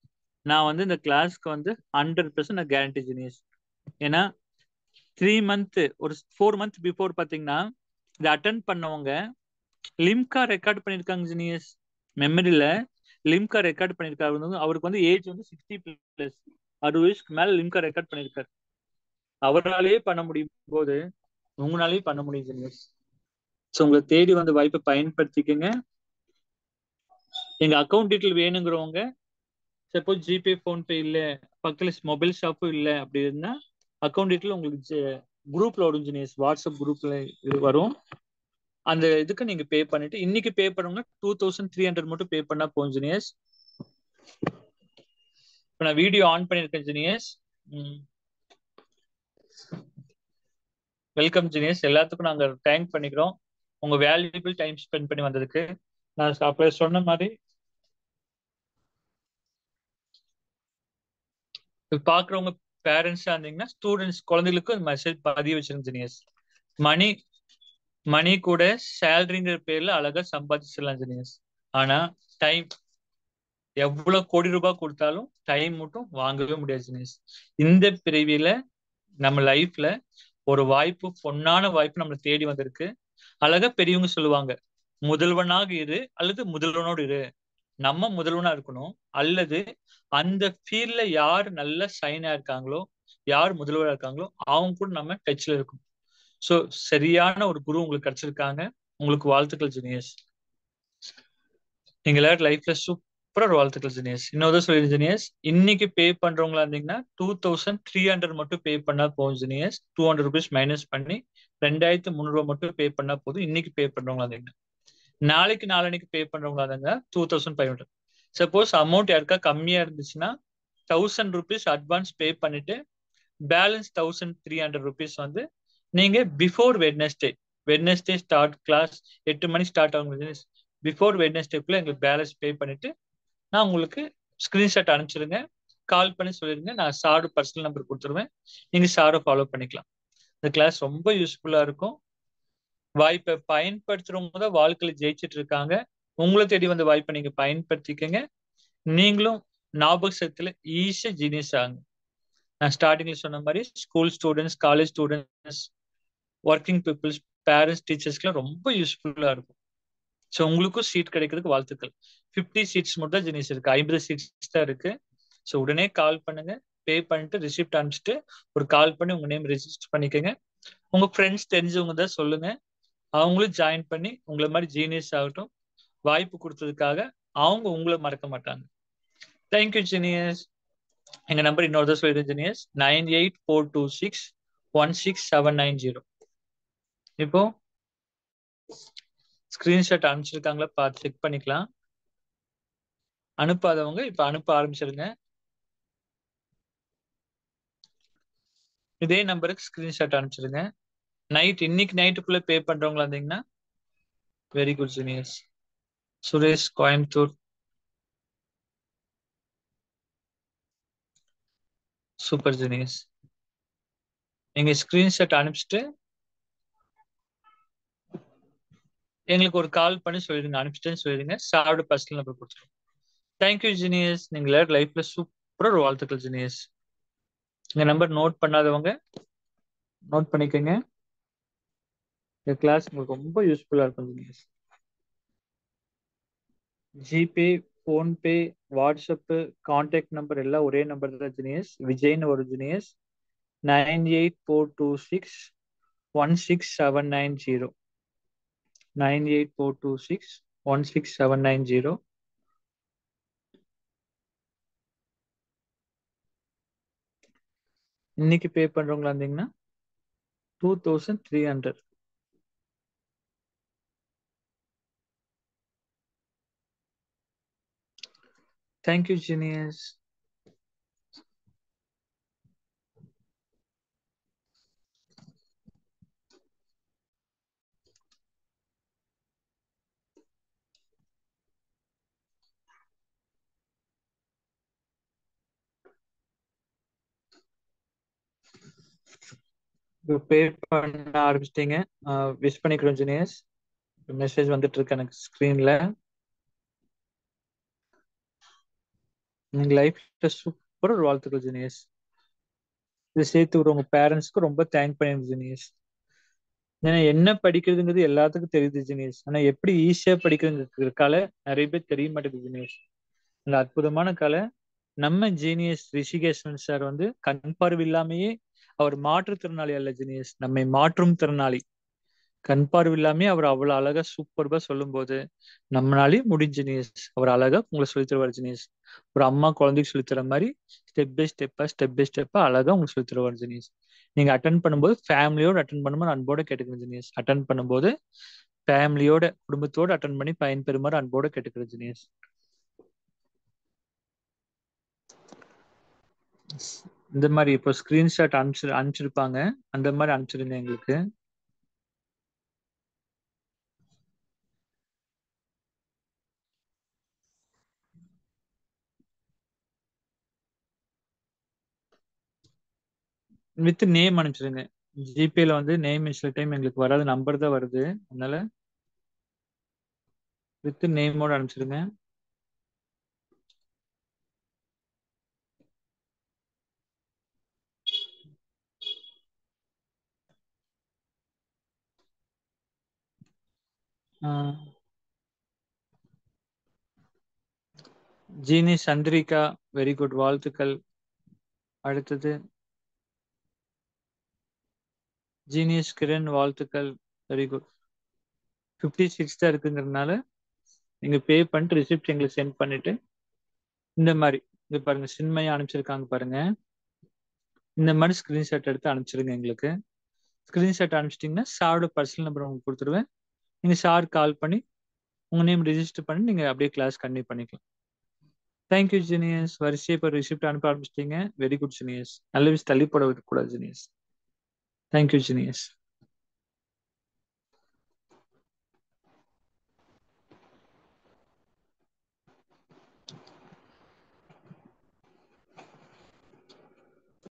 நான் வந்து இந்த கிளாஸ்க்கு வந்து ஹண்ட்ரட் பர்சன்ட் நான் கேரண்டி ஜீனியஸ் ஏன்னா த்ரீ மந்த் ஒரு ஃபோர் மந்த் பிஃபோர் பார்த்தீங்கன்னா இதை அட்டன் பண்ணவங்க லிம்கா ரெக்கார்ட் பண்ணியிருக்காங்க ஜீனியஸ் மெமரியில் லிம்கா ரெக்கார்ட் பண்ணியிருக்காரு வந்து அவருக்கு வந்து ஏஜ் வந்து சிக்ஸ்டி பிளஸ் அறுபது வயசுக்கு மேலே லிம்கா ரெக்கார்ட் பண்ணியிருக்காரு அவராலேயே பண்ண முடியும் போது உங்களாலேயே பண்ண முடியும் ஜீனியஸ் ஸோ உங்களை தேடி வந்த வாய்ப்பை பயன்படுத்திக்கங்க எங்க அக்கௌண்ட் டீட்டெயில் வேணுங்கிறவங்க சப்போஸ் ஜிபே ஃபோன்பே இல்ல பக்கத்துல மொபைல் ஷாப்பும் இல்ல அப்படி இருந்தா அக்கௌண்ட் டீட்டெயில் உங்களுக்கு குரூப்ல வரும் இன்ஜினியர்ஸ் வாட்ஸ்அப் குரூப்ல இது வரும் அந்த இதுக்கு நீங்க பே பண்ணிட்டு இன்னைக்கு பே பண்ணுங்க டூ தௌசண்ட் த்ரீ ஹண்ட்ரட் மட்டும் பே பண்ணா போகும் இன்ஜினியர்ஸ் இப்போ நான் வீடியோ ஆன் பண்ணியிருக்கேன் இன்ஜினியர்ஸ் வெல்கம் இன்ஜினியர்ஸ் எல்லாத்துக்கும் நாங்க தேங்க் பண்ணிக்கிறோம் உங்க வேல்யூபிள் டைம் ஸ்பெண்ட் பண்ணி வந்ததுக்கு நான் அப்ப சொன்ன மாதிரி பாக்குறவங்க பேரண்ட்ஸா இருந்தீங்கன்னா ஸ்டூடெண்ட்ஸ் குழந்தைகளுக்கு மெசேஜ் பதிய வச்சிருங்க மணி மணி கூட சேலரிங்கிற பேர்ல அழகா சம்பாதிச்சிடலாம் ஜெனியஸ் ஆனா டைம் எவ்வளவு கோடி ரூபாய் கொடுத்தாலும் டைம் மட்டும் வாங்கவே முடியாது ஜெனியஸ் இந்த பிரிவில நம்ம லைஃப்ல ஒரு வாய்ப்பு பொன்னான வாய்ப்பு நம்மளை தேடி வந்திருக்கு அழகா பெரியவங்க சொல்லுவாங்க முதல்வனாக இரு அல்லது முதல்வனோடு இரு நம்ம முதல்வனா இருக்கணும் அல்லது அந்த ஃபீல்ட்ல யார் நல்ல சைனா இருக்காங்களோ யார் முதல்வரா இருக்காங்களோ அவங்க கூட நம்ம டச்ல இருக்கணும் ஸோ சரியான ஒரு குரு உங்களுக்கு கிடைச்சிருக்காங்க உங்களுக்கு வாழ்த்துக்கள் ஜூனியர்ஸ் நீங்க எல்லாரும் லைஃப்ல சூப்பரா ஒரு வாழ்த்துக்கள் ஜூனியர்ஸ் இன்னொரு சொல்லி ஜூனியர்ஸ் இன்னைக்கு பே பண்றவங்களா இருந்தீங்கன்னா டூ தௌசண்ட் த்ரீ ஹண்ட்ரட் மட்டும் பே பண்ணா போதும் juniors two hundred rupees minus பண்ணி ரெண்டாயிரத்து முந்நூறுபா மட்டும் பே பண்ணா போதும் இன்னைக்கு பே பண்றவங்களா இருந்தீங்கன்னா நாளைக்கு நாளைக்கு பே பண்றவங்களா இருந்தாங்க two thousand five hundred suppose amount யாருக்கா கம்மியா இருந்துச்சுன்னா தௌசண்ட் ருபீஸ் அட்வான்ஸ் பே பண்ணிட்டு balance thousand three hundred rupees வந்து நீங்க before Wednesday Wednesday start class எட்டு மணி ஸ்டார்ட் ஆகும் பிஃபோர் வெட்னஸ்டேக்குள்ள எங்களுக்கு பேலன்ஸ் பே பண்ணிட்டு நான் உங்களுக்கு ஸ்கிரீன்ஷாட் அனுப்பிச்சிருங்க கால் பண்ணி சொல்லிருங்க நான் சாரு பர்சனல் நம்பர் கொடுத்துருவேன் நீங்க சாரை ஃபாலோ பண்ணிக்கலாம் இந்த கிளாஸ் ரொம்ப யூஸ்ஃபுல்லா இருக்கும் வாய்ப்பை பயன்படுத்துறவங்க தான் வாழ்க்கையில ஜெயிச்சிட்டு இருக்காங்க உங்களை தேடி வந்த வாய்ப்பை நீங்க பயன்படுத்திக்கங்க நீங்களும் ஞாபகத்துல ஈஸியா ஜீனியஸ் ஆகுங்க நான் ஸ்டார்டிங்ல சொன்ன மாதிரி school students college students working peoples parents டீச்சர்ஸ்க்குலாம் ரொம்ப யூஸ்ஃபுல்லா இருக்கும் ஸோ உங்களுக்கும் சீட் கிடைக்கிறதுக்கு வாழ்த்துக்கள் ஃபிஃப்டி சீட்ஸ் மட்டும் தான் ஜெனிஸ் இருக்கு ஐம்பது சீட்ஸ் தான் இருக்கு ஸோ உடனே கால் பண்ணுங்க பே பண்ணிட்டு ரிசிப்ட் அனுப்பிச்சிட்டு ஒரு கால் பண்ணி உங்க நேம் ரெஜிஸ்டர் பண்ணிக்கோங்க உங்க ஃப்ரெண்ட்ஸ் தெரிஞ்சவங்க தான் சொல்லுங்க அவங்களும் ஜாயின் பண்ணி உங்களை மாதிரி ஜீனியஸ் ஆகட்டும் வாய்ப்பு கொடுத்ததுக்காக அவங்க உங்களை மறக்க மாட்டாங்க தேங்க்யூ ஜீனியஸ் எங்க நம்பர் இன்னொரு தான் சொல்லிடுறேன் genius nine eight four two six one six seven nine zero இப்போ ஸ்கிரீன்ஷாட் அனுப்பிச்சிருக்காங்களா பார்த்து செக் பண்ணிக்கலாம் அனுப்பாதவங்க இப்ப அனுப்ப ஆரம்பிச்சிருங்க இதே நம்பருக்கு ஸ்கிரீன்ஷாட் அனுப்பிச்சிருங்க நைட் இன்னைக்கு நைட்டுக்குள்ள பே பண்றவங்களா இருந்தீங்கன்னா very good juniors Suresh Coimbatore super juniors நீங்க ஸ்கிரீன்ஷாட் அனுப்பிச்சிட்டு எங்களுக்கு ஒரு கால் பண்ணி சொல்லிடுங்க அனுப்பிச்சிட்டேன்னு சொல்லிடுங்க சாரோட பர்சனல் நம்பர் கொடுத்துருவோம் தேங்க்யூ ஜூனியர்ஸ் நீங்க எல்லாரும் லைஃப்ல சூப்பரா ஒரு வாழ்த்துக்கள் ஜூனியர்ஸ் இந்த நம்பர் நோட் பண்ணாதவங்க நோட் பண்ணிக்கோங்க இந்த கிளாஸ் உங்களுக்கு ரொம்ப யூஸ்ஃபுல்லா இருக்கும் juniors GPay PhonePe WhatsApp contact number எல்லாம் ஒரே நம்பர் தான் ஜூனியர்ஸ் விஜய்னு ஒரு juniors nine eight four two six one six seven nine zero nine eight four two six one six seven nine zero இன்னைக்கு பே பண்றவங்களா இருந்தீங்கன்னா two thousand three hundred thank you genius pay பண்ண ஆரம்பிச்சிட்டீங்க wish பண்ணிக்கிறோம் juniors message வந்துட்டு இருக்கு எனக்கு ஸ்க்ரீன்ல நீங்க லைஃப்ல சூப்பர் ஒரு வாழ்த்துக்கள் ஜெனியஸ் இதை சேர்த்து விடுற உங்க பேரண்ட்ஸ்க்கு ரொம்ப தேங்க் பண்ணிருங்க ஜெனியஸ் ஏன்னா என்ன படிக்கிறதுங்கிறது எல்லாத்துக்கும் தெரியுது ஜெனியஸ் ஆனா எப்படி ஈஸியா படிக்கிறதுங்கிற கலை நிறைய பேர் தெரிய மாட்டேங்குது ஜெனியஸ் அந்த அற்புதமான கலை நம்ம ஜீனியஸ் ரிஷிகேஷன் சார் வந்து கண் பார்வை இல்லாமையே அவர் மாற்றுத்திறனாளி அல்ல ஜீனியஸ் நம்மை மாற்றும் திறனாளி கண் பார்வை இல்லாமே அவர் அவ்வளவு அழகா சூப்பர்பா சொல்லும் போது நம்மளாலே முடிஞ்ச ஜீனியஸ் அவர் அழகா உங்களை சொல்லி தருவார் ஜீனியஸ் ஒரு அம்மா குழந்தைக்கு சொல்லி தர மாதிரி ஸ்டெப் பை ஸ்டெப்பா ஸ்டெப் பை ஸ்டெப்பா அழகா உங்களுக்கு சொல்லி தருவார் ஜீனியஸ் நீங்க அட்டன் பண்ணும்போது ஃபேமிலியோட அட்டன் பண்ணும்போது அன்போட கேட்டுக்கணும் ஜீனியஸ் அட்டன் பண்ணும்போது ஃபேமிலியோட குடும்பத்தோட அட்டன் பண்ணி பயன்பெறுமாறு அன்போட கேட்டுக்கிறேன் ஜீனியஸ் இந்த மாதிரி இப்போ ஸ்கிரீன்ஷாட் அனுப்பிச்சு அனுப்பிச்சிருப்பாங்க அந்த மாதிரி அனுப்பிச்சிருங்க எங்களுக்கு வித் நேம் அனுப்பிச்சிருங்க ஜிபேல வந்து நேம் சில டைம் எங்களுக்கு வராது நம்பர் தான் வருது அதனால வித் நேமோட அனுப்பிச்சிருங்க ஜீனி சந்திரிகா வெரி குட் வாழ்த்துக்கள் அடுத்தது ஜீனியஸ் கிரண் வாழ்த்துக்கள் வெரி குட் ஃபிஃப்டி சிக்ஸ் தான் இருக்குங்கிறதுனால நீங்க பே பண்ணிட்டு ரிசிப்ட் எங்களுக்கு சென்ட் பண்ணிட்டு இந்த மாதிரி இங்க பாருங்க சின்மையா அனுப்பிச்சிருக்காங்க பாருங்க இந்த மாதிரி ஸ்கிரீன்ஷாட் எடுத்து அனுப்பிச்சிருங்க எங்களுக்கு ஸ்கிரீன்ஷாட் அனுப்பிச்சிட்டிங்கன்னா சாரோட பர்சனல் நம்பர் உங்களுக்கு கொடுத்துருவேன் நீங்க சார் கால் பண்ணி உங்க நேம் ரிஜிஸ்டர் பண்ணி நீங்க அப்படியே கிளாஸ் கண்டினியூ பண்ணிக்கலாம் தேங்க்யூ ஜீனியஸ் வரிசையை இப்போ ரிசிப்ட் அனுப்ப ஆரம்பிச்சிட்டீங்க வெரி குட் ஜீனியஸ் நல்ல விஷயம் தள்ளி போட கூடாது ஜீனியஸ் தேங்க்யூ ஜீனியஸ்